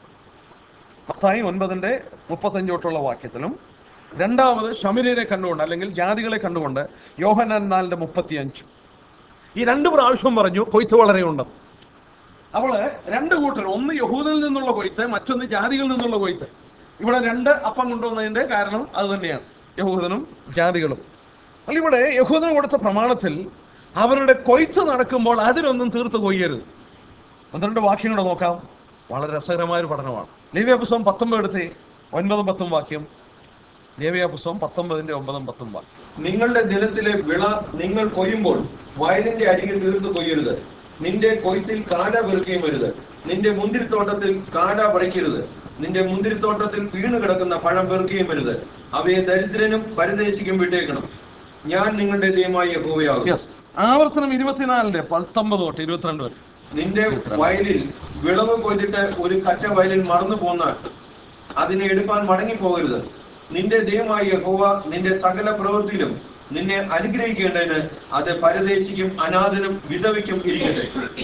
പത്തായി ഒൻപതിന്റെ മുപ്പത്തഞ്ച് തൊട്ടുള്ള വാക്യത്തിലും രണ്ടാമത് ശമിരരെ കണ്ടുകൊണ്ട് അല്ലെങ്കിൽ ജാതികളെ കണ്ടുകൊണ്ട് യോഹനാൻ നാലിന്റെ മുപ്പത്തിയഞ്ചും ഈ രണ്ട് പ്രാവശ്യം പറഞ്ഞു കൊയ്ത്ത് വളരെ ഉണ്ടെന്ന് അവള് രണ്ട് കൂട്ടർ ഒന്ന് യഹൂദനിൽ നിന്നുള്ള കൊയ്ത്ത് മറ്റൊന്ന് ജാതികളിൽ നിന്നുള്ള കൊയ്ത്ത് ഇവിടെ രണ്ട് അപ്പം കൊണ്ടുവന്നതിന്റെ കാരണം അത് തന്നെയാണ് യഹൂദനും ജാതികളും അപ്പോൾ ഇവിടെ യഹൂദന് കൊടുത്ത പ്രമാണത്തിൽ അവരുടെ കൊയ്ത്ത് നടക്കുമ്പോൾ അതിലൊന്നും തീർത്ത് കൊയ്യരുത് പന്ത്രണ്ട് വാക്യങ്ങൾ നോക്കാം വളരെ രസകരമായ ഒരു പഠനമാണ് ലേവ്യ പുസ്തകം പത്തൊമ്പത് എടുത്ത് ഒൻപതും പത്തും വാക്യം ലേവ്യ പുസ്തകം പത്തൊമ്പതിന്റെ ഒമ്പതും പത്തും വാക്യം നിങ്ങളുടെ ദിനത്തിലെ വിള നിങ്ങൾ കൊയ്യുമ്പോൾ വയലിന്റെ അരികിൽ തീർത്ത് കൊയ്യരുത് നിന്റെ കൊയ്ത്തിൽ കാട വെറുക്കുകയും വരുത് നിന്റെ മുന്തിരിത്തോട്ടത്തിൽ കാട പറിക്കരുത് നിന്റെ മുന്തിരിത്തോട്ടത്തിൽ വീണ് കിടക്കുന്ന പഴം വെറുക്കുകയും വരുത് അവയെ ദരിദ്രനും പരദേശിക്കും വിട്ടേക്കണം ഞാൻ നിങ്ങളുടെ ദൈവമായ യഹോവയാകും യെസ് ആവർത്തനം ഇരുപത്തിനാലിന്റെ പത്തൊമ്പത് തൊട്ട് ഇരുപത്തിരണ്ട് വരെ നിന്റെ വയലിൽ വിളവ് കൊയ്തിട്ട് ഒരു കറ്റ വയലിൽ മറന്നു പോന്നാൽ അതിനെ എടുപ്പാൻ മടങ്ങിപ്പോകരുത് നിന്റെ ദൈവമായ യഹോവ നിന്റെ സകല പ്രവൃത്തിയിലും നിന്നെ അനുഗ്രഹിക്കേണ്ടതിന് അത് പരദേശിക്കും അനാഥനും വിധവയ്ക്കും ഇരിക്കട്ടെ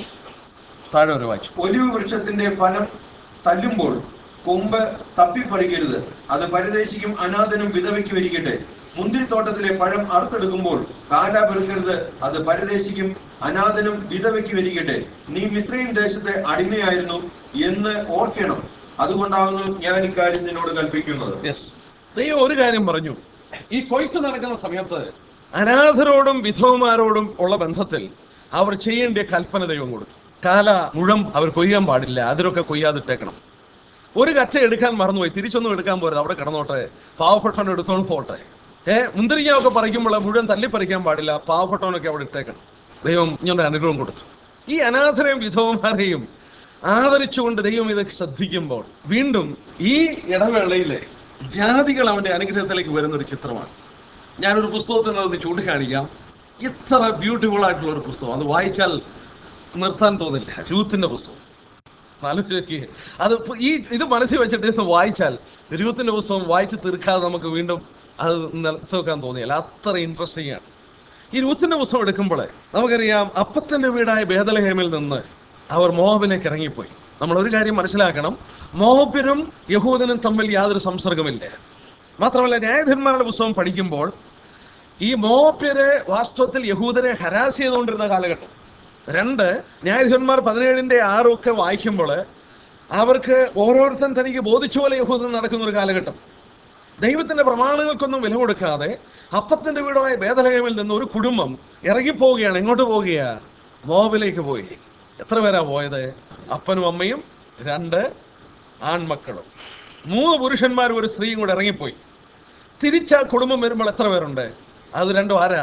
താഴെ ഒരു വാക്യം ഒലിവ് വൃക്ഷത്തിന്റെ ഫലം തല്ലുമ്പോൾ കൊമ്പ് തപ്പിപ്പറിക്കരുത് അത് പരദേശിക്കും അനാഥനും വിധവയ്ക്കും ഇരിക്കട്ടെ മുന്തിരിത്തോട്ടത്തിലെ പഴം അറുത്തെടുക്കുമ്പോൾ കാല പെറുക്കരുത് അത് പരദേശിക്കും അനാഥനും വിധവയ്ക്കും ഇരിക്കട്ടെ നീ മിശ്രയും ദേശത്തെ അടിമയായിരുന്നു എന്ന് ഓർക്കണം അതുകൊണ്ടാകുന്നു ഞാൻ ഇക്കാര്യം നിന്നോട് കൽപ്പിക്കുന്നത് യെസ് ദൈവം ഒരു കാര്യം പറഞ്ഞു ഈ കൊയ്ത്ത് നടക്കുന്ന സമയത്ത് അനാഥരോടും വിധവമാരോടും ഉള്ള ബന്ധത്തിൽ അവർ ചെയ്യേണ്ട കൽപ്പന ദൈവം കൊടുത്തു കാല മുഴം അവർ കൊയ്യാൻ പാടില്ല അതിലൊക്കെ കൊയ്യാതിട്ടേക്കണം ഒരു കറ്റ എടുക്കാൻ മറന്നുപോയി തിരിച്ചൊന്നും എടുക്കാൻ പോരുത് അവിടെ കിടന്നോട്ടെ പാവപ്പെട്ടവൻ എടുത്തോണ്ട് പോട്ടെ ഏ മുന്തിരിങ്ങയൊക്കെ പറിക്കുമ്പോൾ മുഴുവൻ തല്ലിപ്പറിക്കാൻ പാടില്ല പാവപ്പെട്ടവനൊക്കെ അവിടെ ഇട്ടേക്കണം ദൈവം ഇങ്ങനെ അനുഗ്രഹം കൊടുത്തു ഈ അനാഥരെയും വിധവമാരെയും ആദരിച്ചുകൊണ്ട് ദൈവം ഇത് ശ്രദ്ധിക്കുമ്പോൾ വീണ്ടും ഈ ഇടവേളയിലെ ജാതികൾ അവന്റെ അനുഗ്രഹത്തിലേക്ക് വരുന്ന ഒരു ചിത്രമാണ് ഞാനൊരു പുസ്തകത്തിൽ നിന്ന് ചൂണ്ടിക്കാണിക്കാം ഇത്ര ബ്യൂട്ടിഫുൾ ആയിട്ടുള്ള ഒരു പുസ്തകം അത് വായിച്ചാൽ നിർത്താൻ തോന്നില്ല രൂത്തിന്റെ പുസ്തകം ആലോചിക്ക് അത് ഇപ്പൊ ഈ ഇത് മനസ്സിൽ വെച്ചിട്ട് ഇത് വായിച്ചാൽ രൂത്തിന്റെ പുസ്തകം വായിച്ച് തീർക്കാതെ നമുക്ക് വീണ്ടും അത് നിലത്ത് വെക്കാൻ തോന്നിയല്ല അത്ര ഇൻട്രസ്റ്റിംഗ് ആണ് ഈ രൂത്തിന്റെ പുസ്തകം എടുക്കുമ്പോൾ നമുക്കറിയാം അപ്പത്തിന്റെ വീടായ ബേദലഹേമിൽ നിന്ന് അവർ മോഹബിലേക്ക് ഇറങ്ങിപ്പോയി നമ്മൾ ഒരു കാര്യം മനസ്സിലാക്കണം മോഹബിനും യഹൂദനും തമ്മിൽ യാതൊരു സംസർഗമില്ല മാത്രമല്ല ന്യായാധിപന്മാരുടെ പുസ്തകം പഠിക്കുമ്പോൾ ഈ മോപ്യര് വാസ്തവത്തിൽ യഹൂദരെ ഹരാസ് ചെയ്തുകൊണ്ടിരുന്ന കാലഘട്ടം രണ്ട് ന്യായാധിപന്മാർ പതിനേഴിന്റെ ആറും ഒക്കെ വായിക്കുമ്പോൾ അവർക്ക് ഓരോരുത്തൻ തനിക്ക് ബോധിച്ച പോലെ യഹൂദൻ നടക്കുന്ന ഒരു കാലഘട്ടം ദൈവത്തിന്റെ പ്രമാണങ്ങൾക്കൊന്നും വില കൊടുക്കാതെ അപ്പത്തിന്റെ വീടായ ബേദലഹേമിൽ നിന്ന് ഒരു കുടുംബം ഇറങ്ങിപ്പോവുകയാണ് എങ്ങോട്ട് പോവുകയാ മോബിലേക്ക് പോയി എത്ര പേരാ പോയത് അപ്പനും അമ്മയും രണ്ട് ആൺമക്കളും മൂന്ന് പുരുഷന്മാരും ഒരു സ്ത്രീയും കൂടെ ഇറങ്ങിപ്പോയി തിരിച്ച കുടുംബം വരുമ്പോൾ എത്ര പേരുണ്ട് അത് രണ്ടും ആരാ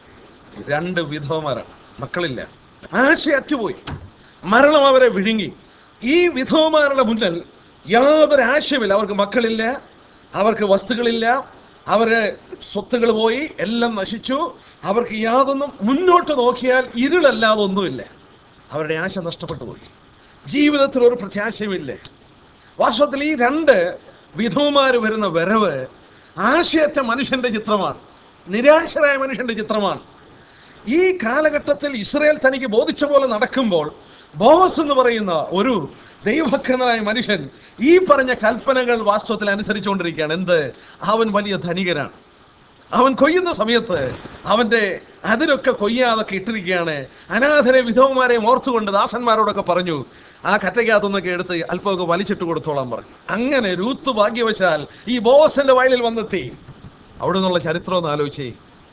രണ്ട് വിധവമാരാണ് മക്കളില്ല ആശ അറ്റുപോയി മരണം അവരെ വിഴുങ്ങി ഈ വിധവമാരുടെ മുന്നിൽ യാതൊരു ആശയമില്ല അവർക്ക് മക്കളില്ല അവർക്ക് വസ്തുക്കളില്ല അവരെ സ്വത്തുകൾ പോയി എല്ലാം നശിച്ചു അവർക്ക് യാതൊന്നും മുന്നോട്ട് നോക്കിയാൽ ഇരുളല്ലാതെ ഒന്നുമില്ല അവരുടെ ആശ നഷ്ടപ്പെട്ടു പോയി ജീവിതത്തിൽ ഒരു പ്രത്യാശയുമില്ല വാസ്തവത്തിൽ ഈ രണ്ട് വിധവമാര് വരുന്ന വരവ് ആശയറ്റ മനുഷ്യന്റെ ചിത്രമാണ് നിരാശരായ മനുഷ്യന്റെ ചിത്രമാണ് ഈ കാലഘട്ടത്തിൽ ഇസ്രയേൽ തനിക്ക് ബോധിച്ച പോലെ നടക്കുമ്പോൾ ബോസ് എന്ന് പറയുന്ന ഒരു ദൈവഭക്തനായ മനുഷ്യൻ ഈ പറഞ്ഞ കൽപ്പനകൾ വാസ്തവത്തിൽ അനുസരിച്ചുകൊണ്ടിരിക്കുകയാണ് എന്ത് അവൻ വലിയ ധനികനാണ് അവൻ കൊയ്യുന്ന സമയത്ത് അവന്റെ അതിരൊക്കെ കൊയ്യാതൊക്കെ ഇട്ടിരിക്കുകയാണ് അനാഥരെ വിധവമാരെ ഓർത്തുകൊണ്ട് ദാസന്മാരോടൊക്കെ പറഞ്ഞു ആ കറ്റയ്ക്കകത്തുനിന്നൊക്കെ എടുത്ത് അല്പമൊക്കെ വലിച്ചിട്ട് കൊടുത്തോളാൻ പറഞ്ഞു അങ്ങനെ രൂത്ത് ഭാഗ്യവശാൽ ഈ ബോസിന്റെ വയലിൽ വന്നെത്തി അവിടെ നിന്നുള്ള ചരിത്രം ഒന്ന് ആലോചിച്ചേ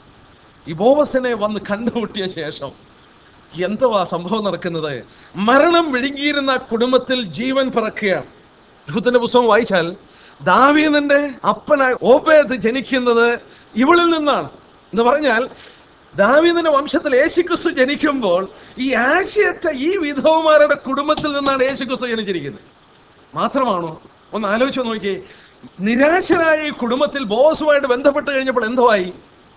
ഈ ബോവസിനെ വന്ന് കണ്ടുമുട്ടിയ ശേഷം എന്തുവാ സംഭവം നടക്കുന്നത് മരണം വിഴുങ്ങിയിരുന്ന കുടുംബത്തിൽ ജീവൻ പിറക്കുകയാണ് ഋതുവിന്റെ പുസ്തകം വായിച്ചാൽ ദാവീദിന്റെ അപ്പനായ ഓബേദ് ജനിക്കുന്നത് ഇവളിൽ നിന്നാണ് എന്ന് പറഞ്ഞാൽ ദാവീദിന്റെ വംശത്തിൽ യേശുക്രിസ്തു ജനിക്കുമ്പോൾ ഈ ആശയറ്റ ഈ വിധവമാരുടെ കുടുംബത്തിൽ നിന്നാണ് യേശുക്രിസ്തു ജനിച്ചിരിക്കുന്നത് മാത്രമാണോ ഒന്ന് ആലോചിച്ച് നോക്കിയേ നിരാശരായ ഈ കുടുംബത്തിൽ ബോസുമായിട്ട് ബന്ധപ്പെട്ട് കഴിഞ്ഞപ്പോൾ എന്തുവായി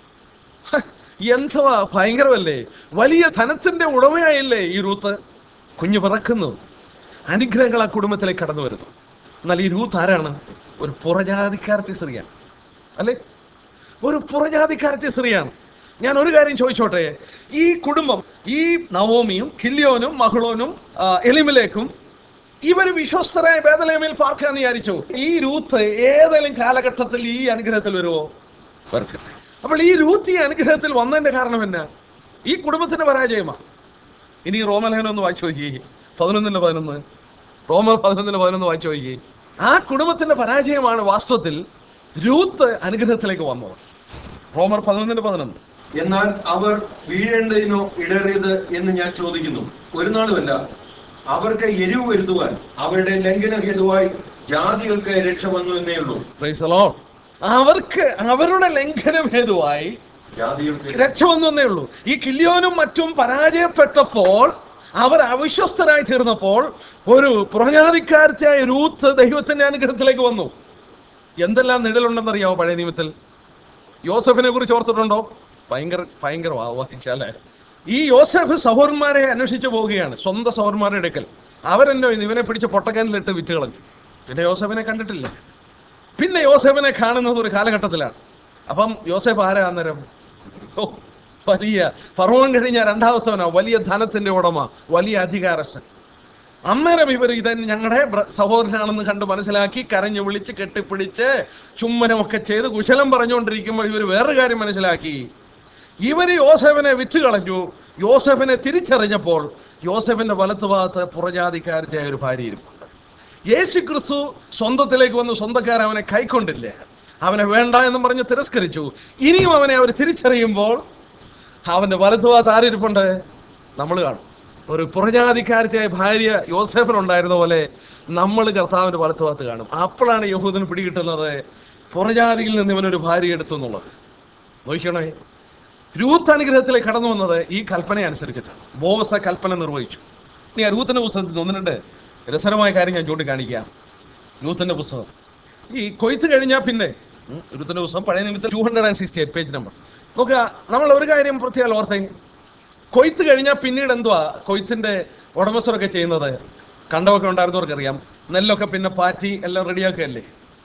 ഹ, എന്തുവാ ഭയങ്കരമല്ലേ വലിയ ധനത്തിന്റെ ഉടമയായില്ലേ ഈ റൂത്ത് കുഞ്ഞു പിറക്കുന്നു അനുഗ്രഹങ്ങൾ ആ കുടുംബത്തിലേക്ക് കടന്നു വരുന്നു എന്നാൽ ഈ രൂത്ത് ആരാണ് ഒരു പുറജാതിക്കാരത്തി സ്ത്രീയാണ് അല്ലേ ഒരു പുറജാതിക്കാരത്തി സ്ത്രീയാണ് ഞാൻ ഒരു കാര്യം ചോദിച്ചോട്ടെ ഈ കുടുംബം ഈ നവോമിയും കില്യോനും മഹളോനും ആ, എലിമിലേക്കും ഇവര് വിശ്വസ്തരായ ബേദലേമയിൽ പാർക്കാൻ വിചാരിച്ചു ഈ രൂത്ത് ഏതെങ്കിലും കാലഘട്ടത്തിൽ ഈ അനുഗ്രഹത്തിൽ വരുമോ വരത്തില്ല അപ്പോൾ ഈ രൂത്ത് ഈ അനുഗ്രഹത്തിൽ വന്നതിന്റെ കാരണം എന്നാ ഈ കുടുംബത്തിന്റെ പരാജയമാണ് ഇനി റോമലേഖനം ഒന്ന് വായിച്ചു നോക്കിയേ പതിനൊന്നിന്റെ പതിനൊന്ന് റോമർ പതിനൊന്നിന്റെ പതിനൊന്ന് വായിച്ചു നോക്കിയേ ആ കുടുംബത്തിന്റെ പരാജയമാണ് വാസ്തവത്തിൽ രൂത്ത് അനുഗ്രഹത്തിലേക്ക് വന്നത് റോമർ പതിനൊന്നിന്റെ പതിനൊന്ന് എന്നാൽ അവർ വീഴേണ്ടതിനോ ഇടറിയത് എന്ന് ഞാൻ ചോദിക്കുന്നു ഒരു നാളുമല്ല അവർക്ക് എരിവ് വരുത്തുവാൻ അവരുടെ ലംഘന ഹേതുവായി ജാതികൾക്ക് രക്ഷ വന്നു എന്നേ ഉള്ളൂ Praise the Lord. അവർക്ക് അവരുടെ ലംഘനം ഹേതുവായി ജാതികൾക്ക് രക്ഷ വന്നേ ഉള്ളൂ ഈ കില്യോനും മറ്റും പരാജയപ്പെട്ടപ്പോൾ അവർ അവിശ്വസ്തരായി തീർന്നപ്പോൾ ഒരു പുറഞ്ഞാതിക്കാരത്തിയായ രൂത്ത് ദൈവത്തിന്റെ അനുഗ്രഹത്തിലേക്ക് വന്നു എന്തെല്ലാം നിഴലുണ്ടെന്നറിയാമോ പഴയ നിയമത്തിൽ യോസഫിനെ കുറിച്ച് ഓർത്തിട്ടുണ്ടോ ഭയങ്കര ഭയങ്കര വായിച്ചാലേ ഈ യോസഫ് സഹോദരന്മാരെ അന്വേഷിച്ചു പോവുകയാണ് സ്വന്തം സഹോദരന്മാരുടെ അടുക്കൽ അവരെന്നോ ഇവനെ പിടിച്ച് പൊട്ടക്കാനിലിട്ട് വിറ്റ് കളഞ്ഞു പിന്നെ യോസഫിനെ കണ്ടിട്ടില്ല പിന്നെ യോസഫിനെ കാണുന്നത് ഒരു കാലഘട്ടത്തിലാണ് അപ്പം യോസഫ് ആരാ അന്നേരം ഓ, വലിയ ഫറവോൻ കഴിഞ്ഞ രണ്ടാമത്തവനോ വലിയ ധനത്തിന്റെ ഉടമ വലിയ അധികാരസ്ഥൻ അന്നേരം ഇവർ ഇത് ഞങ്ങളുടെ ബ്ര- സഹോദരനാണെന്ന് കണ്ട് മനസ്സിലാക്കി കരഞ്ഞു വിളിച്ച് കെട്ടിപ്പിടിച്ച് ചുമ്മനമൊക്കെ ചെയ്ത് കുശലം പറഞ്ഞുകൊണ്ടിരിക്കുമ്പോൾ ഇവർ വേറൊരു കാര്യം മനസ്സിലാക്കി ഇവര് യോസഫിനെ വിറ്റ് കളഞ്ഞു യോസഫിനെ തിരിച്ചറിഞ്ഞപ്പോൾ യോസഫിന്റെ വലത്തുഭാഗത്ത് പുറജാതിക്കാരത്തെ ഒരു ഭാര്യ ഇരിപ്പുണ്ട് യേശു ക്രിസ്തു സ്വന്തത്തിലേക്ക് വന്ന് സ്വന്തക്കാർ അവനെ കൈക്കൊണ്ടില്ല അവനെ വേണ്ട എന്ന് പറഞ്ഞ് തിരസ്കരിച്ചു ഇനിയും അവനെ അവർ തിരിച്ചറിയുമ്പോൾ അവന്റെ വലത്തുഭാഗത്ത് ആരിരിപ്പുണ്ട് നമ്മൾ കാണും ഒരു പുറജാതിക്കാരത്തിയായ ഭാര്യ യോസേഫിനുണ്ടായിരുന്ന പോലെ നമ്മൾ കർത്താവിന്റെ വലത്തുഭാഗത്ത് കാണും അപ്പോഴാണ് യഹൂദന് പിടികിട്ടുന്നത് പുറജാതിയിൽ നിന്ന് ഇവനൊരു ഭാര്യ എടുത്തു എന്നുള്ളത് നോക്കണേ രൂത്ത് അനുഗ്രഹത്തിലേക്ക് കടന്നു വന്നത് ഈ കൽപ്പന അനുസരിച്ചിട്ടാണ് ബോവസ കൽപ്പന നിർവഹിച്ചു ഇനി ആ രൂത്തിന്റെ പുസ്തകത്തിൽ ഒന്ന് രണ്ട് രസകരമായ കാര്യം ഞാൻ ചൂണ്ടിക്കാണിക്കാം രൂത്തിന്റെ പുസ്തകം ഈ കൊയ്ത്ത് കഴിഞ്ഞാൽ പിന്നെ ഉം, രൂത്തിന്റെ പുസ്തകം പഴയ നിമിത്തം two hundred and sixty eight page number നോക്കുക നമ്മൾ ഒരു കാര്യം പ്രത്യേകം ഓർത്തേ കൊയ്ത്ത് കഴിഞ്ഞാൽ പിന്നീട് എന്തുവാ കൊയ്ത്തിന്റെ ഉടമസ്ഥരൊക്കെ ചെയ്യുന്നത് കണ്ടമൊക്കെ ഉണ്ടായിരുന്നവർക്കറിയാം നെല്ലൊക്കെ പിന്നെ പാറ്റി എല്ലാം റെഡിയാക്കുകയല്ലേ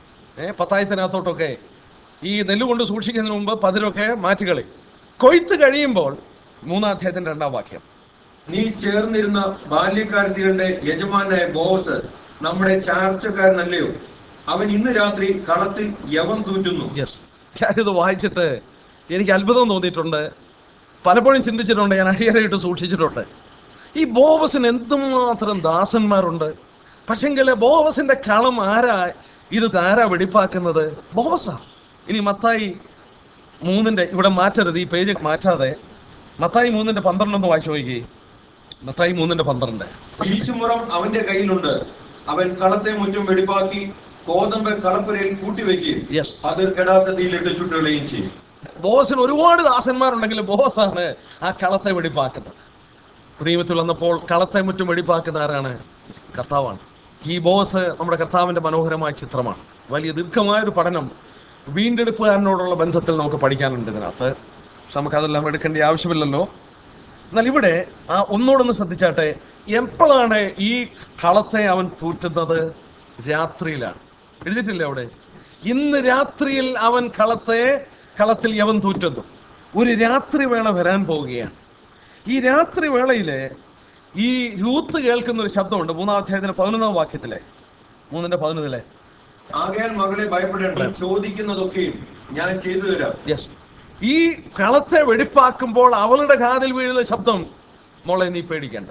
ഏ പത്തായത്തിനകത്തോട്ടൊക്കെ ഈ നെല്ല് കൊണ്ട് സൂക്ഷിക്കുന്നതിന് മുമ്പ് പതിരൊക്കെ മാറ്റുകളി കൊയ്ത്ത് കഴിയുമ്പോൾ മൂന്നാം അധ്യായത്തിന്റെ രണ്ടാം വാക്യം നീ ചേർന്നിരുന്ന ബാല്യക്കാരത്തികളുടെ യജമാനായ ബോസ് നമ്മുടെ ചാർച്ചക്കാരനല്ലയോ അവൻ ഇന്ന് രാത്രി കളത്തിൽ യവം തൂറ്റുന്നു യെസ് ഞാനിത് വായിച്ചിട്ട് എനിക്ക് അത്ഭുതം തോന്നിയിട്ടുണ്ട് പലപ്പോഴും ചിന്തിച്ചിട്ടുണ്ട് ഞാൻ അടിയറായിട്ട് സൂക്ഷിച്ചിട്ടുണ്ട് ഈ ബോവസിന് എന്തുമാത്രം ദാസന്മാരുണ്ട് പക്ഷെങ്കിൽ ബോവസിന്റെ കളം ആരാ ഇത് ആരാ വെടിപ്പാക്കുന്നത് ബോവസാ ഇനി മത്തായി മൂന്നിന്റെ ഇവിടെ മാറ്റരുത് ഈ പേജ് മാറ്റാതെ മത്തായി മൂന്നിന്റെ പന്ത്രണ്ടൊന്ന് വായിച്ചു നോക്കി മത്തായി മൂന്നിന്റെ പന്ത്രണ്ട് വീശുമുറം അവന്റെ കയ്യിലുണ്ട് അവൻ കളത്തെ മുറ്റും വെടിപ്പാക്കി കോതമ്പ് കളപ്പുരയിൽ കൂട്ടിവെക്കുകയും യെസ് അത് കെടാത്ത തീയിലിട്ട് ചുട്ടുകളയും ചെയ്യും ബോസിന് ഒരുപാട് ദാസന്മാരുണ്ടെങ്കിൽ ബോസാണ് ആ കളത്തെ വെടിപ്പാക്കുന്നത് പ്രീമത്തിൽ വന്നപ്പോൾ കളത്തെ മുറ്റും വെടിപ്പാക്കുന്ന ആരാണ് കർത്താവാണ് ഈ ബോസ് നമ്മുടെ കർത്താവിന്റെ മനോഹരമായ ചിത്രമാണ് വലിയ ദീർഘമായ ഒരു പഠനം വീണ്ടെടുപ്പുകാരനോടുള്ള ബന്ധത്തിൽ നമുക്ക് പഠിക്കാനുണ്ട് ഇതിനകത്ത് പക്ഷെ നമുക്കതെല്ലാം എടുക്കേണ്ട ആവശ്യമില്ലല്ലോ എന്നാൽ ഇവിടെ ആ ഒന്നോടൊന്ന് ശ്രദ്ധിച്ചാട്ടെ എപ്പോഴാണ് ഈ കളത്തെ അവൻ തൂറ്റുന്നത് രാത്രിയിലാണ് എഴുതിയിട്ടില്ലേ അവിടെ ഇന്ന് രാത്രിയിൽ അവൻ കളത്തെ കളത്തിൽ യവൻ തൂറ്റുന്നു ഒരു രാത്രി വേള വരാൻ പോവുകയാണ് ഈ രാത്രി വേളയില് ഈ യൂത്ത് കേൾക്കുന്ന ഒരു ശബ്ദമുണ്ട് മൂന്നാം അധ്യായത്തിന്റെ പതിനൊന്നാം വാക്യത്തിലെ മൂന്നിന്റെ പതിനൊന്നിലെ ആകയാൽ മകളെ ഭയപ്പെടേണ്ട നീ ചോദിക്കുന്നതൊക്കെയും ഞാൻ ചെയ്തു തരാം യെസ് ഈ കളത്തെ വെടിപ്പാക്കുമ്പോൾ അവളുടെ കാതിൽ വീഴുന്ന ശബ്ദം മോളെ നീ പേടിക്കണ്ട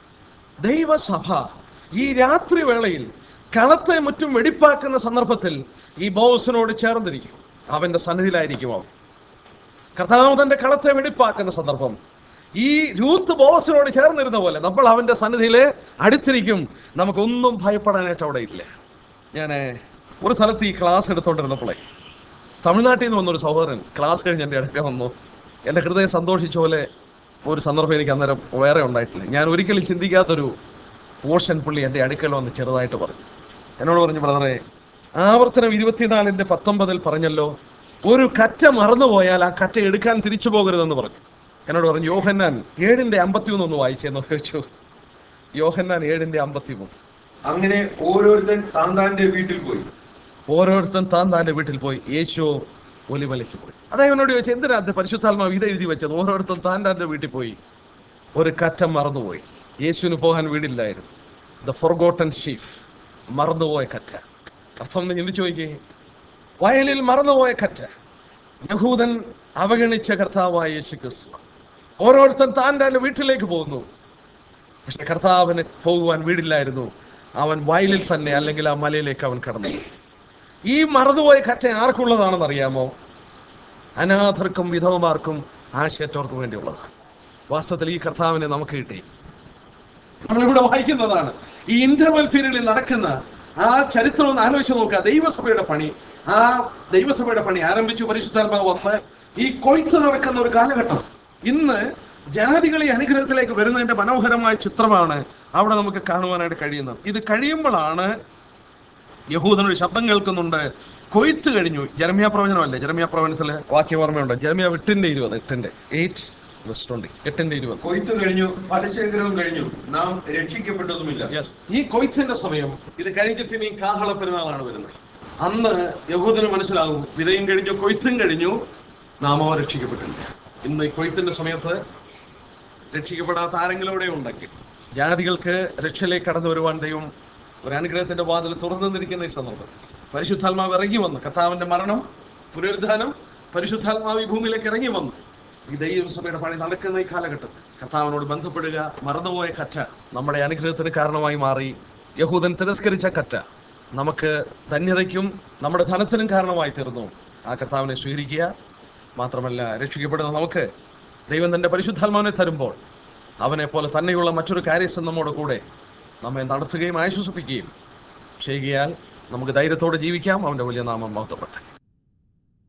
ദൈവസഭ ഈ രാത്രി വേളയിൽ കളത്തെ മുറ്റും വെടിപ്പാക്കുന്ന സന്ദർഭത്തിൽ ഈ ബോസിനോട് ചേർന്നിരിക്കും അവന്റെ സന്നിധിയിലായിരിക്കും അവൻ കർത്താവ് തന്റെ കളത്തെ വെടിപ്പാക്കുന്ന സന്ദർഭം ഈ രൂത്ത് ബോസിനോട് ചേർന്നിരുന്ന പോലെ നമ്മൾ അവന്റെ സന്നിധിയിൽ അടുത്തിരിക്കും നമുക്കൊന്നും ഭയപ്പെടാനായിട്ട് അവിടെ ഇല്ല ഞാൻ ഒരു സ്ഥലത്ത് ഈ ക്ലാസ് എടുത്തോണ്ടിരുന്നപ്പോഴേ തമിഴ്നാട്ടിൽ നിന്ന് വന്നൊരു സഹോദരൻ ക്ലാസ് കഴിഞ്ഞ് എൻ്റെ അടുക്ക വന്നു എൻ്റെ ഹൃദയം സന്തോഷിച്ച പോലെ ഒരു സന്ദർഭം എനിക്ക് അന്നേരം വേറെ ഉണ്ടായിട്ടില്ല ഞാൻ ഒരിക്കലും ചിന്തിക്കാത്തൊരു പോർഷൻ പുള്ളി എൻ്റെ അടുക്കൽ വന്ന് ചെറുതായിട്ട് പറഞ്ഞു എന്നോട് പറഞ്ഞു ബ്രദറെ ആവർത്തനം ഇരുപത്തിനാലിൻ്റെ പത്തൊമ്പതിൽ പറഞ്ഞല്ലോ ഒരു കറ്റ മറന്നുപോയാൽ ആ കറ്റ എടുക്കാൻ തിരിച്ചു പോകരുതെന്ന് പറഞ്ഞു എന്നോട് പറഞ്ഞു യോഹന്നാൻ ഏഴിൻ്റെ അമ്പത്തി ഒന്ന് വായിച്ചെന്ന് ചോദിച്ചു യോഹന്നാൻ ഏഴിൻ്റെ അമ്പത്തി മൂന്ന് അങ്ങനെ ഓരോരുത്തൻ താൻ താന്റെ വീട്ടിൽ പോയി ഓരോരുത്തൻ താൻ താന്റെ വീട്ടിൽ പോയി യേശു ഒലിവലയ്ക്ക് പോയി അദ്ദേഹം എന്നോട് ചോദിച്ചു എന്തിനാ അത് പരിശുദ്ധാത്മാവ് ഇത് എഴുതി വെച്ചത് ഓരോരുത്തൻ താൻ താന്റെ വീട്ടിൽ പോയി ഒരു കറ്റം മറന്നുപോയി യേശുവിന് പോകാൻ വീടില്ലായിരുന്നു ദ ഫൊർഗോട്ടൻ ഷീഫ് മറന്നുപോയ കറ്റ അർത്ഥം ഒന്ന് ചിന്തിച്ചു നോക്കിയേ വയലിൽ മറന്നുപോയ കറ്റ യഹൂദൻ അവഗണിച്ച കർത്താവായ യേശു ക്രിസ്തു ഓരോരുത്തൻ താൻ താന്റെ വീട്ടിലേക്ക് പോകുന്നു പക്ഷെ കർത്താവിന് പോകുവാൻ വീടില്ലായിരുന്നു അവൻ വയലിൽ തന്നെ അല്ലെങ്കിൽ ആ മലയിലേക്ക് അവൻ കടന്നു ഈ മറന്നുപോയ കറ്റ ആർക്കുള്ളതാണെന്ന് അറിയാമോ അനാഥർക്കും വിധവമാർക്കും ആശയറ്റോർക്കും വേണ്ടിയുള്ളതാണ് വാസ്തവത്തിൽ ഈ കർത്താവിനെ നമുക്ക് കിട്ടി നമ്മളിവിടെ വായിക്കുന്നതാണ് ഈ ഇന്റർവൽ പീരീഡിൽ നടക്കുന്ന ആ ചരിത്രം ഒന്ന് ആലോചിച്ച് നോക്കുക ദൈവസഭയുടെ പണി ആ ദൈവസഭയുടെ പണി ആരംഭിച്ചു പരിശുദ്ധാത്മാവ് വന്ന് ഈ കൊയ്ത്ത് നടക്കുന്ന ഒരു കാലഘട്ടം ഇന്ന് ജാതികൾ ഈ അനുഗ്രഹത്തിലേക്ക് വരുന്നതിന്റെ മനോഹരമായ ചിത്രമാണ് അവിടെ നമുക്ക് കാണുവാനായിട്ട് കഴിയുന്നത് ഇത് കഴിയുമ്പോഴാണ് യഹൂദനൊരു ശബ്ദം കേൾക്കുന്നുണ്ട് കൊയ്ത്ത് കഴിഞ്ഞു ജരമിയ പ്രവചനമല്ലേ ജരമിയ പ്രവചനത്തില് വാക്യം ഓർമ്മയുണ്ട് ജരമിയ എട്ടിന്റെ ഇരുപത് എട്ടിന്റെ എയ്റ്റ് വെസ്റ്റ് ട്വന്റി എട്ടിന്റെ ഇരുപത് കൊയ്ത്തു കഴിഞ്ഞു ഫലശേഖരവും കഴിഞ്ഞു നാം രക്ഷിക്കപ്പെട്ടതുമില്ല യെസ് ഈ കൊയ്ത്തിന്റെ സമയം ഇത് കഴിഞ്ഞിട്ട് ഇനി കാഹള പെരുന്നാളാണ് വരുന്നത് അന്ന് യഹൂദന് മനസ്സിലാകും വിതയും കഴിഞ്ഞു കൊയ്ത്തും കഴിഞ്ഞു നാമോ രക്ഷിക്കപ്പെട്ടില്ല ഇന്ന് ഈ കൊയ്ത്തിന്റെ സമയത്ത് രക്ഷിക്കപ്പെടാത്ത ആരെങ്കിലും ഇവിടെ ഉണ്ടെങ്കിൽ ജാതികൾക്ക് രക്ഷയിലേക്ക് കടന്നു വരുവാൻ ദൈവം ഒരു അനുഗ്രഹത്തിന്റെ വാതിൽ തുറന്നു നിന്നിരിക്കുന്ന ഈ സന്ദർഭം പരിശുദ്ധാത്മാവ് ഇറങ്ങി വന്നു കർത്താവിന്റെ മരണം പുനരുദ്ധാനം പരിശുദ്ധാത്മാവ് ഈ ഭൂമിയിലേക്ക് ഇറങ്ങി വന്നു ഈ ദൈവസഭയുടെ പണി നടക്കുന്ന ഈ കാലഘട്ടത്തിൽ കർത്താവിനോട് ബന്ധപ്പെടുക മറന്നുപോയ കറ്റ നമ്മുടെ അനുഗ്രഹത്തിന് കാരണമായി മാറി യഹൂദൻ തിരസ്കരിച്ച കറ്റ നമുക്ക് ധന്യതയ്ക്കും നമ്മുടെ ധനത്തിനും കാരണമായി തീർന്നു ആ കർത്താവിനെ സ്വീകരിക്കുക മാത്രമല്ല രക്ഷിക്കപ്പെടുന്ന നമുക്ക് ദൈവം തന്റെ പരിശുദ്ധാത്മാവിനെ തരുമ്പോൾ അവനെ പോലെ തന്നെയുള്ള മറ്റൊരു കാര്യസ്ഥൻ നമ്മോട് കൂടെ നമ്മെ നടത്തുകയും ആശ്വസിപ്പിക്കുകയും ചെയ്യുകയാൽ നമുക്ക് ധൈര്യത്തോടെ ജീവിക്കാം അവന്റെ വലിയ നാമം മഹത്വപ്പെട്ടെ